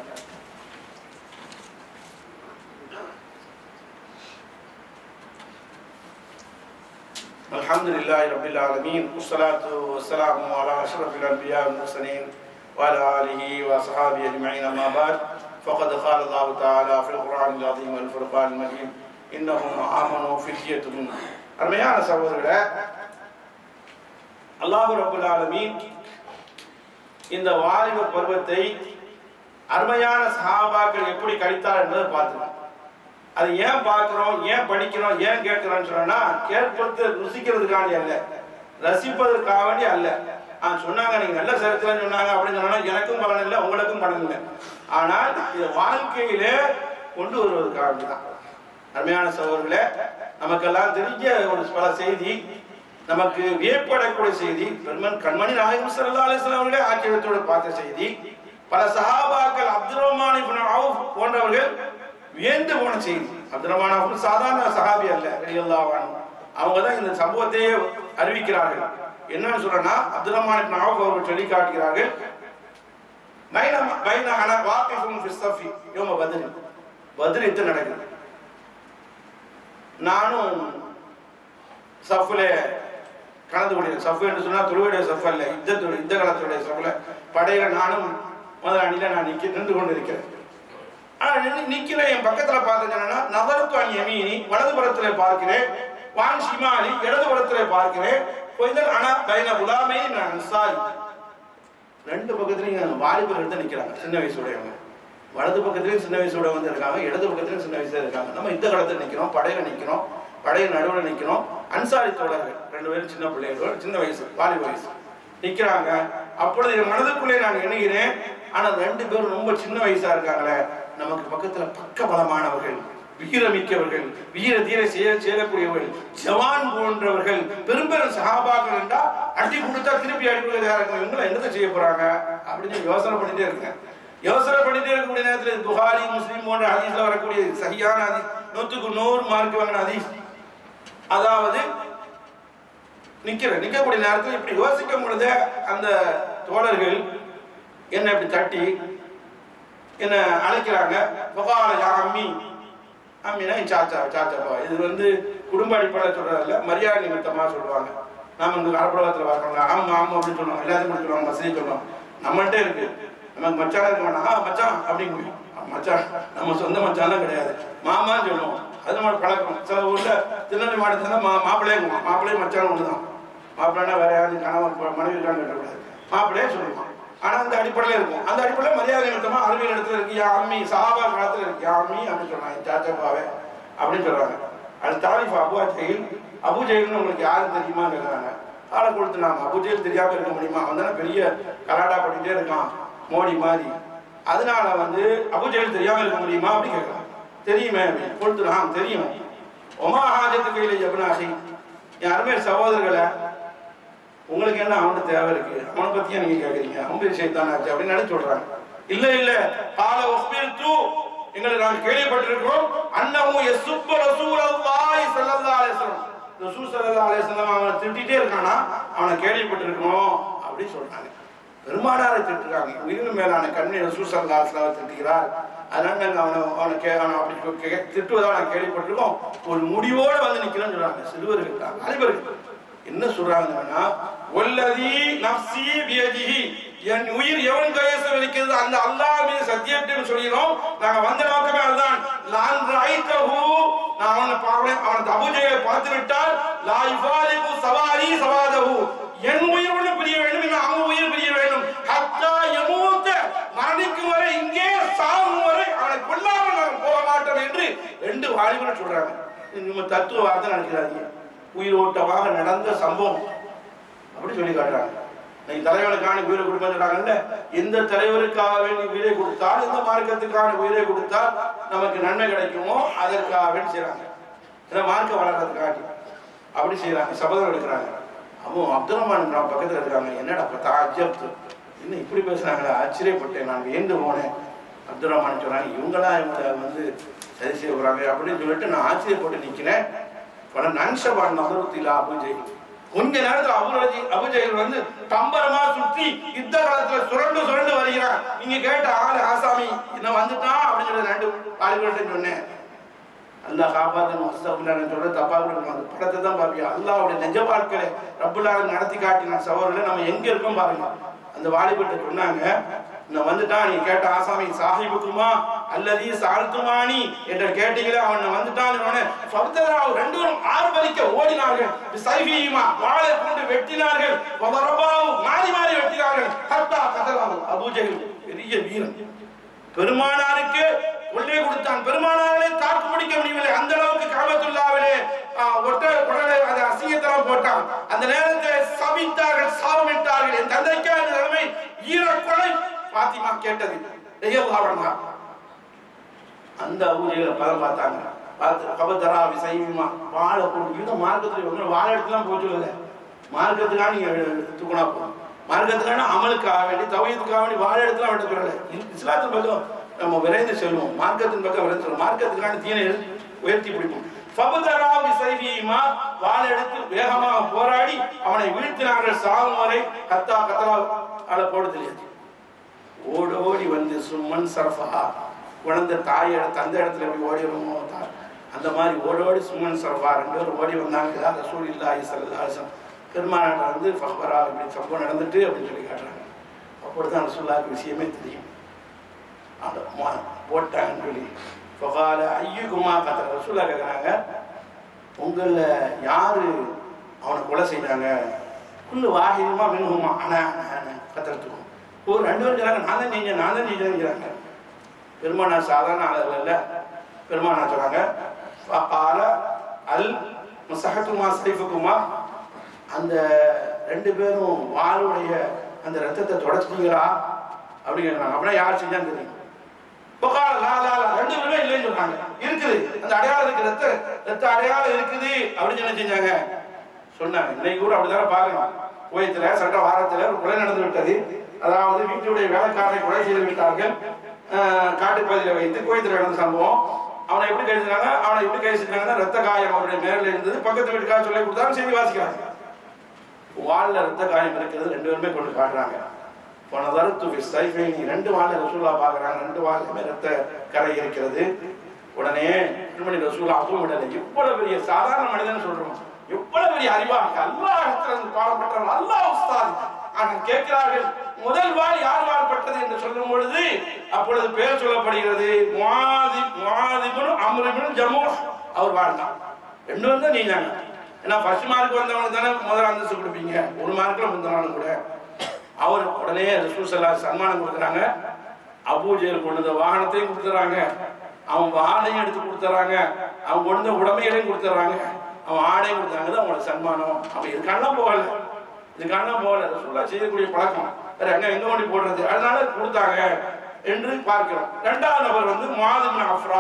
الحمد لله رب العالمين والصلاة والسلام على أشرف الأنبياء والمرسلين وعلى آله وأصحابه أجمعين أما بعد فقد قال الله تعالى في القرآن العظيم والفرقان المجيد إنهم آمنوا فتية அருமையான சகோதரர்களே அல்லாஹு ரபுல் ஆலமீன் இந்த வாலிப பருவத்தை அருமையான சஹாபாக்கள் எப்படி கழித்தார் என்பதை பார்த்துக்கணும் அது ஏன் பார்க்கிறோம் ஏன் படிக்கிறோம் ஏன் கேட்கிறோம்னு சொன்னா கேட்பது ருசிக்கிறதுக்காண்டி அல்ல ரசிப்பதற்காக வேண்டி அல்ல ஆ சொன்னாங்க நீங்க நல்ல சரித்திரம் சொன்னாங்க அப்படின்னு சொன்னா எனக்கும் பலன் இல்லை உங்களுக்கும் பலன் இல்லை ஆனால் இது வாழ்க்கையிலே கொண்டு வருவதற்காக வேண்டிதான் அருமையான சகோதரர்களே நமக்கெல்லாம் தெரிஞ்ச ஒரு பல செய்தி நமக்கு வியப்படக்கூடிய செய்தி பெருமன் கண்மணி நாயகம் ஸல்லல்லாஹு அலைஹி வஸல்லம் அவர்களே ஆச்சரியத்தோடு பார்த்த செய்தி பல சஹாபாக்கள் அப்துல் ரஹ்மான் இப்னு அவுஃப் போன்றவர்கள் வியந்து போன செய்தி அப்துல் ரஹ்மான் அவுஃப் சாதாரண சஹாபி அல்ல ரலியல்லாஹு அன்ஹு அவங்க தான் இந்த சம்பவத்தையே அறிவிக்கிறார்கள் என்னன்னு சொல்றேன்னா அப்துல் ரஹ்மான் இப்னு அவுஃப் அவர்கள் சொல்லி காட்டுகிறார்கள் பைன பைன அன வாக்கிஃபுன் ஃபி ஸஃபி யௌம பத்ர் பத்ர் யுத்தம் நடக்குது நானும் சஃப்ல கலந்து கொள்கிறேன் சஃப் என்று சொன்னா தொழுவுடைய சஃப் அல்ல யுத்தத்துடைய யுத்த காலத்துடைய சஃப்ல படையில நானும் முதலாளியில நான் நிக்க நின்று கொண்டு இருக்கிறேன் ஆனா நின்னு- நிக்கிறேன் என் பக்கத்துல பார்த்தது என்னன்னா நகரத்து அணி யமீனி வலதுபுறத்துல பார்க்கிறேன் வான் ஷிமாலி இடதுபுறத்துல பார்க்கிறேன் பொய்தல் ஆனா பைன குலாமை நான் அன்சாரி ரெண்டு பக்கத்துலயும் வாலிபர் எடுத்து நிக்கிறாங்க சின்ன வயசுடையவங்க வலது பக்கத்துலயும் சின்ன வயசோட வந்து இருக்காங்க இடது பக்கத்துலயும் சின்ன வயசுல இருக்காங்க நம்ம இந்த காலத்துல நிக்கிறோம் படையில நிக்கிறோம் படையில நடுவுல நிக்கிறோம் அன்சாரி தோழர்கள் ரெண்டு பேரும் சின்ன பிள்ளைகள் சின்ன வயசு வாலிப வயசு நிக்கிறாங்க அப்பொழுது என் மனதுக்குள்ளே நான் எண்ணுகிறேன் ஆனா ரெண்டு பேரும் ரொம்ப சின்ன வயசா இருக்காங்களே நமக்கு பக்கத்துல பக்க பலமானவர்கள் வீரமிக்கவர்கள் வீர தீர செய்ய செய்யக்கூடியவர்கள் ஜவான் போன்றவர்கள் பெரும் பெரும் சகாபாக்கள் என்றா அடி கொடுத்தா திருப்பி அடி கொடுக்க யாருக்கு இவங்களை என்னத்தை செய்ய போறாங்க அப்படின்னு யோசனை பண்ணிட்டே இருக்கேன் யோசனை பண்ணிட்டே இருக்கக்கூடிய நேரத்தில் புகாரி முஸ்லீம் போன்ற ஹதீஸ்ல வரக்கூடிய சரியான ஹதீஸ் நூத்துக்கு நூறு மார்க் வாங்கின ஹதீஸ் அதாவது நிக்கிற நிக்கக்கூடிய நேரத்தில் இப்படி யோசிக்கும் பொழுது அந்த தோழர்கள் என்ன இப்படி தட்டி என்ன அழைக்கிறாங்க புகார யா அம்மி அம்மினா என் சாச்சா சாச்சாப்பா இது வந்து குடும்ப அடிப்படையில் சொல்றதில்ல மரியாதை நிமித்தமா சொல்லுவாங்க நாம இந்த காலப்புலகத்தில் பார்க்கணும் ஆமா ஆமா அப்படின்னு சொல்லுவாங்க எல்லாத்தையும் கூட சொல்லுவாங்க மசதி சொல்லுவாங்க நம்மள்ட்ட இருக்கு நமக்கு மச்சான் இருக்க மாட்டான் ஆ மச்சான் அப்படிங்க மச்சான் நம்ம சொந்த மச்சான்லாம் கிடையாது மாமான்னு சொல்லுவோம் அது நம்ம பழக்கம் சில ஊர்ல திருநெல்வேலி மாவட்டத்தில் மா மாப்பிள்ளையும் மாப்பிள்ளையும் மச்சான் ஒன்று தான் மாப்பிள்ளைனா வேற யாரும் கணவன் மனைவி இருக்கான்னு கேட்டக்கூடாது மாப்பிள்ளையே சொல்லுவான் ஆனா அந்த அடிப்படையில இருக்கும் அந்த அடிப்படையில மரியாதை நிமித்தமா அறிவியல் இடத்துல இருக்கு யா அம்மி சஹாபா காலத்துல இருக்கு யா அம்மி அப்படின்னு சொல்றாங்க சாச்சாப்பாவே அப்படின்னு சொல்றாங்க அது தாரிஃப் அபு ஜெயில் அபு ஜெயில்னு உங்களுக்கு யாரும் தெரியுமா கேட்குறாங்க ஆளை கொடுத்து நாம அபு ஜெயில் தெரியாம இருக்க முடியுமா அவன் தானே பெரிய கலாட்டா பண்ணிட்டே இருக்கான் மோடி மாதிரி அதனால வந்து அபு ஜெயில் தெரியாம இருக்க முடியுமா அப்படின்னு கேட்கலாம் தெரியுமே அப்படின்னு கொடுத்து ஆ தெரியும் ஒமா ஹாஜத்து கையில் எபனாசி என் அருமை சகோதரர்களை உங்களுக்கு என்ன அவனுக்கு தேவை இருக்கு அவனை பத்தியா நீங்க கேக்குறீங்க அவன் பெரிய சைத்தான் ஆச்சு அப்படின்னு நினைச்சு சொல்றாங்க இல்ல இல்ல கால உஸ்பிர் தூ எங்களை நாங்கள் கேள்விப்பட்டிருக்கிறோம் அன்னமும் எசுப்ப ரசூலல்லாஹி ஸல்லல்லாஹு அலைஹி வஸல்லம் ரசூல் ஸல்லல்லாஹு அலைஹி வஸல்லம் அவனை திட்டிட்டே இருக்கானா அவனை கேள்விப்பட்டிருக்கணும் அப்படின்னு சொல்றாங்க பெருமானாரை திட்டுறாங்க உயிரின் மேலான கண்ணை ரசூல் ஸல்லல்லாஹு அலைஹி வஸல்லம் திட்டுகிறார் அதனால நாங்க அவனை அவனை கே அவனை அப்படி கே- திட்டுவதாக நான் கேள்விப்பட்டிருக்கோம் ஒரு முடிவோட வந்து நிக்கிறேன்னு சொல்றாங்க சிறுவர்கள் தான் வாலிபர்கள் என்ன சொல்றாங்கன்னா ஒல்லதி நப்சி பியதிஹி என் உயிர் எவன் கையசம் இருக்கிறது அந்த அல்லாஹ் மீது சத்தியத்தை சொல்கிறோம் நாங்க வந்த நோக்கமே அதுதான் நான் ரைத்தஹு நான் அவனை பார்க்கிறேன் அவன் அபுஜெயை பார்த்து விட்டால் லா யுஃபாரிகு சவாரி சவாதஹு என் உயிர் ஒன்று பிரிய வேண்டும் இல்லை அவன் உயிர் பிரிய வேண்டும் ஹத்தா யமூத்த மரணிக்கும் வரை இங்கே சாகும் வரை அவனை கொல்லாமல் நாங்கள் போக மாட்டோம் என்று ரெண்டு வாலிபர்கள் சொல்றாங்க நம்ம தத்துவ வார்த்தை நடக்கிறாங்க உயிரோட்டமாக நடந்த சம்பவம் அப்படி சொல்லி காட்டுறாங்க இன்னைக்கு தலைவனுக்கான உயிரை கொடுப்பேன்னு சொல்றாங்கல்ல எந்த தலைவருக்காக வேண்டி உயிரை கொடுத்தால் எந்த மார்க்கத்துக்கான உயிரை கொடுத்தால் நமக்கு நன்மை கிடைக்குமோ அதற்காக வேண்டி செய்றாங்க ஏன்னா மார்க்க வளர்றதுக்காண்டி அப்படி செய்றாங்க சபதம் எடுக்கிறாங்க அவன் அப்துல் ரஹ்மான் நான் பக்கத்துல இருக்காங்க என்னடா பார்த்தா அஜப்து என்ன இப்படி பேசுறாங்களே ஆச்சரியப்பட்டேன் நான் வியந்து போனேன் அப்துல் ரஹ்மான் சொல்றாங்க இவங்களா இவங்களை வந்து சரி செய்ய போறாங்க அப்படின்னு சொல்லிட்டு நான் ஆச்சரியப்பட்டு நிக்கிறேன் பல நன்சபான் நகரத்தில் அபுஜெயில் கொஞ்ச நேரத்துல அபுரஜி அபுஜெயில் வந்து கம்பரமா சுற்றி யுத்த காலத்துல சுரண்டு சுரண்டு வருகிறான் நீங்க கேட்ட ஆளு ஆசாமி என்ன வந்துட்டான் அப்படின்னு சொல்லி ரெண்டு வாலிபர்கிட்ட சொன்னேன் அல்லாஹ் காப்பாத்தணும் அஸ்தகுல்லான்னு சொல்ற தப்பா கொடுக்கணும் அந்த படத்தை தான் பாப்பியா அல்லாஹ்வுடைய நிஜ வாழ்க்கையை ரப்புல்லாஹ் நடத்தி காட்டின சவரில் நம்ம எங்க இருக்கோம் பாருங்க அந்த வாலிபர்கிட்ட சொன்னாங்க நான் வந்துட்டான் நீ கேட்ட ஆசாமி சாஹிபுக்குமா அல்லது சால்துமானி என்ற கேட்டீங்களே அவன் வந்துட்டான் உடனே ஃபர்தரா ரெண்டு பேரும் ஆர்ப்பரிக்க ஓடினார்கள் சைஃபியுமா வாளை கொண்டு வெட்டினார்கள் வதரபாவு மாறி மாறி வெட்டினார்கள் ஹத்தா கதலாவு அபூஜஹில் பெரிய வீரன் பெருமானாருக்கு கொள்ளை கொடுத்தான் பெருமானாரை தாக்கு பிடிக்க முடியவில்லை அந்த அளவுக்கு காபத்துல்லாவிலே ஒட்ட குடலை அதை அசிங்கத்தனம் போட்டான் அந்த நேரத்தில் சபித்தார்கள் சாபமிட்டார்கள் என் தந்தைக்கா இந்த நிலைமை ஈரக்கொலை பாத்திமா கேட்டது ஐயல்லாவண்ணா அந்த ஊழியர்களை பதம் பார்த்தாங்க பார்த்து கபத்தரா விசைமா வாழை கொண்டு இந்த மார்க்கத்தில் ஒன்றும் வாழை எடுத்துலாம் போய் சொல்லல மார்க்கத்துக்காக நீங்க தூக்கினா போதும் மார்க்கத்துக்கான அமலுக்காக வேண்டி தவயத்துக்காக வேண்டி வாழை எடுத்துலாம் விட சொல்லல இ- இஸ்லாத்தின் பக்கம் நம்ம விரைந்து செல்வோம் மார்க்கத்தின் பக்கம் விரைந்து செல்வோம் மார்க்கத்துக்கான தீனை உயர்த்தி பிடிப்போம் ஃபபதராவு பிசைஃபிஹிமா வாள் எடுத்து வேகமாக போராடி அவனை வீழ்த்தினார்கள் சாகும் வரை கத்தா கத்தலா அல போடு தெரியாது ஓடோடி வந்து சும்மன் சரஃபா குழந்தை தாயோட தந்தை இடத்துல எப்படி ஓடி வருமோ தா- அந்த மாதிரி ஓடோடி சும்மன் சரஃபா ரெண்டு பேரும் ஓடி வந்தாங்க தான் ரசூல் இல்லாஹி சல்லாசம் பெருமானாட்ட வந்து ஃபஹ்பரா இப்படி சம்பவம் நடந்துட்டு அப்படின்னு சொல்லி காட்டுறாங்க அப்படி தான் ரசூல்லாவுக்கு விஷயமே தெரியும் அந்த மா- போட்டாங்கன்னு சொல்லி ஃபகால ஐயுகுமா கத்த ரசூலா கேட்குறாங்க உங்களில் யாரு அவனை கொலை செய்தாங்க குள்ளு வாகிதமா மின்ஹுமா அண்ணா கத்துறதுக்கும் ஒரு ரெண்டு பேரும் சொல்றாங்க நான் தான் செஞ்சேன் நான் தான் செஞ்சேங்கிறாங்க பெருமானா சாதாரண ஆளர்கள் இல்லை பெருமானா சொல்றாங்க ஃபகால அல் முசஹத்துமா சைஃபுக்குமா அந்த ரெண்டு பேரும் வாளுடைய அந்த ரத்தத்தை தொடச்சிட்டீங்களா அப்படிங்கிறாங்க அப்படின்னா யார் செஞ்சான்னு தெரியும் புகார் லா லா லா ரெண்டு பேருமே இல்லைன்னு சொன்னாங்க இருக்குது அந்த அடையாளம் இருக்கு ரத்த ரத்த அடையாளம் இருக்குது அப்படின்னு என்ன செஞ்சாங்க சொன்னாங்க இன்னைக்கு கூட அப்படிதானே பார்க்கணும் கோயத்துல சட்ட வாரத்துல ஒரு கொலை நடந்து விட்டது அதாவது வீட்டுடைய வேலைக்காரரை கொலை செய்து விட்டார்கள் அஹ், காட்டுப்பகுதியில் வைத்து கோயத்தில் நடந்த சம்பவம் அவனை எப்படி கைது செஞ்சாங்க அவனை எப்படி கைது செஞ்சாங்கன்னா ரத்த காயம் அவருடைய மேல இருந்தது பக்கத்து வீட்டுக்கார சொல்லி கொடுத்தாங்க செய்தி வாசிக்கிறாங்க வால்ல ரத்த காயம் இருக்கிறது ரெண்டு பேருமே கொண்டு காட்டுறாங்க போன தரத்து சைஃபைனி ரெண்டு வால்ல ரசூலா பார்க்கறாங்க ரெண்டு வால்லுமே ரத்த கரை இருக்கிறது உடனே திருமணி ரசூலா அதுவும் விடலை இவ்வளவு பெரிய சாதாரண மனிதன் சொல்றோம் எவ்வளவு பெரிய அறிவாக அல்லாஹ் இடத்துல பாடப்பட்டவன் அல்லாஹ் உஸ்தாத் ஆனால் கேட்கிறார்கள் முதல் வாழ் யார் வாழ்பட்டது என்று சொல்லும் பொழுது அப்பொழுது பெயர் சொல்லப்படுகிறது முவாதி முவாதிபுன் அம்ருபின் ஜம்மு அவர் வாழ்ந்தான் ரெண்டு வந்து நீங்க ஏன்னா ஃபர்ஸ்ட் மார்க் வந்தவனுக்கு தானே முதல் அந்தஸ்து கொடுப்பீங்க ஒரு மார்க்ல முந்தினாலும் கூட அவர் உடனே ரசூல் சல்லா சன்மானம் கொடுக்குறாங்க அபூஜையில் கொண்டு வந்த வாகனத்தையும் கொடுத்துறாங்க அவன் வாழையும் எடுத்து கொடுத்துறாங்க அவன் கொண்டு வந்த உடமைகளையும் கொடுத்துறாங்க அவன் ஆடையும் கொடுத்தாங்க தான் அவங்களோட சன்மானம் அவன் இதுக்கெல்லாம் போகல இதுக்கெல்லாம் போகல ரசூல்லா செய்யக்கூடிய பழக்கம் வேற எங்க எங்க கொண்டு போடுறது அதனால கொடுத்தாங்க என்று பார்க்கிறோம் இரண்டாவது நபர் வந்து மாதிபின் அஃப்ரா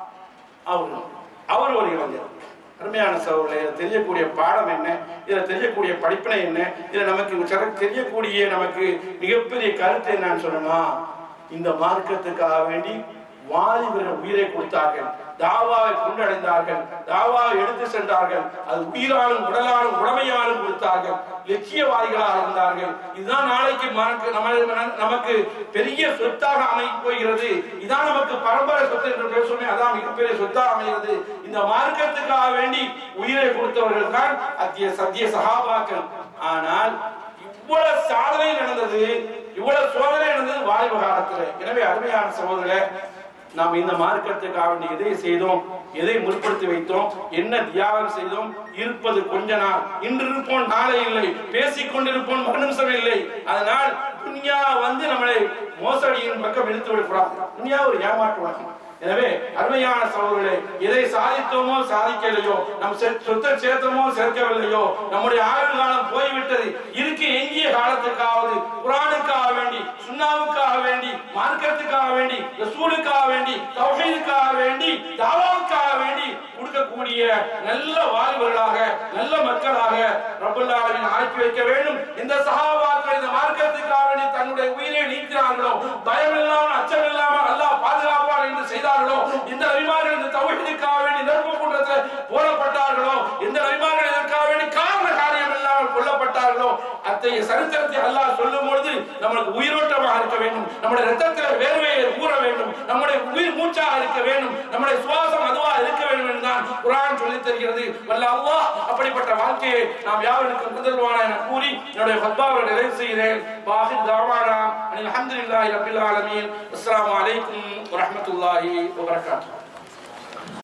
அவர் அவர் ஒரு இளைஞர் அருமையான சகோதரர்களே இதில் தெரியக்கூடிய பாடம் என்ன இதில் தெரியக்கூடிய படிப்பினை என்ன இதில் நமக்கு சிற தெரியக்கூடிய நமக்கு மிகப்பெரிய கருத்து என்னன்னு சொன்னா இந்த மார்க்கத்துக்காக வேண்டி வாலிபர்கள் உயிரை கொடுத்தார்கள் தாவாவை கொண்டடைந்தார்கள் தாவாவை எடுத்து சென்றார்கள் அது உயிராலும் உடலாலும் உடமையாலும் கொடுத்தார்கள் லட்சியவாதிகளாக இருந்தார்கள் இதுதான் நாளைக்கு மனக்கு நம்ம நமக்கு பெரிய சொத்தாக அமைய போகிறது இதான் நமக்கு பரம்பரை சொத்து என்று பேசுவோமே அதான் மிகப்பெரிய சொத்தாக அமைகிறது இந்த மார்க்கத்துக்காக வேண்டி உயிரை கொடுத்தவர்கள் தான் அத்திய சத்திய சகாபாக்கள் ஆனால் இவ்வளவு சாதனை நடந்தது இவ்வளவு சோதனை நடந்தது வாலிப காலத்துல எனவே அருமையான சகோதரர்களே நாம் இந்த மார்க்கத்துக்காக வேண்டி எதை செய்தோம் எதை முற்படுத்தி வைத்தோம் என்ன தியாகம் செய்தோம் இருப்பது கொஞ்ச நாள் இன்று இருப்போம் நாளை இல்லை பேசிக் கொண்டிருப்போம் ஒரு நிமிஷம் இல்லை அதனால் துன்யா வந்து நம்மளை மோசடியின் பக்கம் இழுத்து விடக்கூடாது துன்யா ஒரு ஏமாற்று உலகம் எனவே அருமையான சகோதரர்களே எதை சாதித்தோமோ சாதிக்கலையோ நம் செ- சொத்தை சேர்த்தோமோ சேர்க்கவில்லையோ நம்முடைய ஆயுள் காலம் போய்விட்டது இருக்கு எஞ்சிய காலத்துக்காவது குரானுக்காக வேண்டி சுண்ணாவுக்காக வேண்டி மார்க்கத்துக்காக வேண்டி ரசூலுக்காக வேண்டி தௌஹீதுக்காக வேண்டி தாவாவுக்காக வேண்டி கொடுக்கக்கூடிய நல்ல வாலிபர்களாக நல்ல மக்களாக ரபுல்லாவின் ஆக்கி வைக்க வேண்டும் இந்த சஹாபாக்கள் இந்த மார்க்கத்துக்காக வேண்டி தன்னுடைய உயிரை நீக்கிறார்களோ பயம் இல்லாமல் அச்சம் இல்லாமல் அல்லாஹ் பாதுகாப்பார் என்று செய்தார்களோ இந்த நபிமார்கள் இந்த தௌஹீதுக்காக வேண்டி நெருப்பு கூட்டத்தில் போடப்பட்டார்களோ இந்த நபிமார்கள் இதற்காக வேண்டி காரண காரியம் இல்லாமல் கொல்லப்பட்டார்களோ அத்தகைய சரித்திரத்தை அல்லாஹ் சொல்லும் பொழுது நம்மளுக்கு உயிரோட்டமாக இருக்க வேண்டும் நம்முடைய ரத்தத்தில் வேர்வையை ஊற வேண்டும் நம்முடைய உயிர் மூச்சாக இருக்க வேண்டும் நம்முடைய சுவாசம் அதுவாக இருக்க வேண்டும் என்றுதான் குரான் சொல்லித் தருகிறது வல்ல அல்லாஹ் அப்படிப்பட்ட வாழ்க்கையை நாம் யாவருக்கும் முதல்வான என கூறி என்னுடைய ஹத்பாவை நிறைவு செய்கிறேன் வாஹித் தாவானா அனில் அல்ஹம்துலில்லாஹி ரப்பில் ஆலமீன் அஸ்ஸலாமு அலைக்கும் வரஹ்மத்துல்லாஹி வபரகாத்துஹு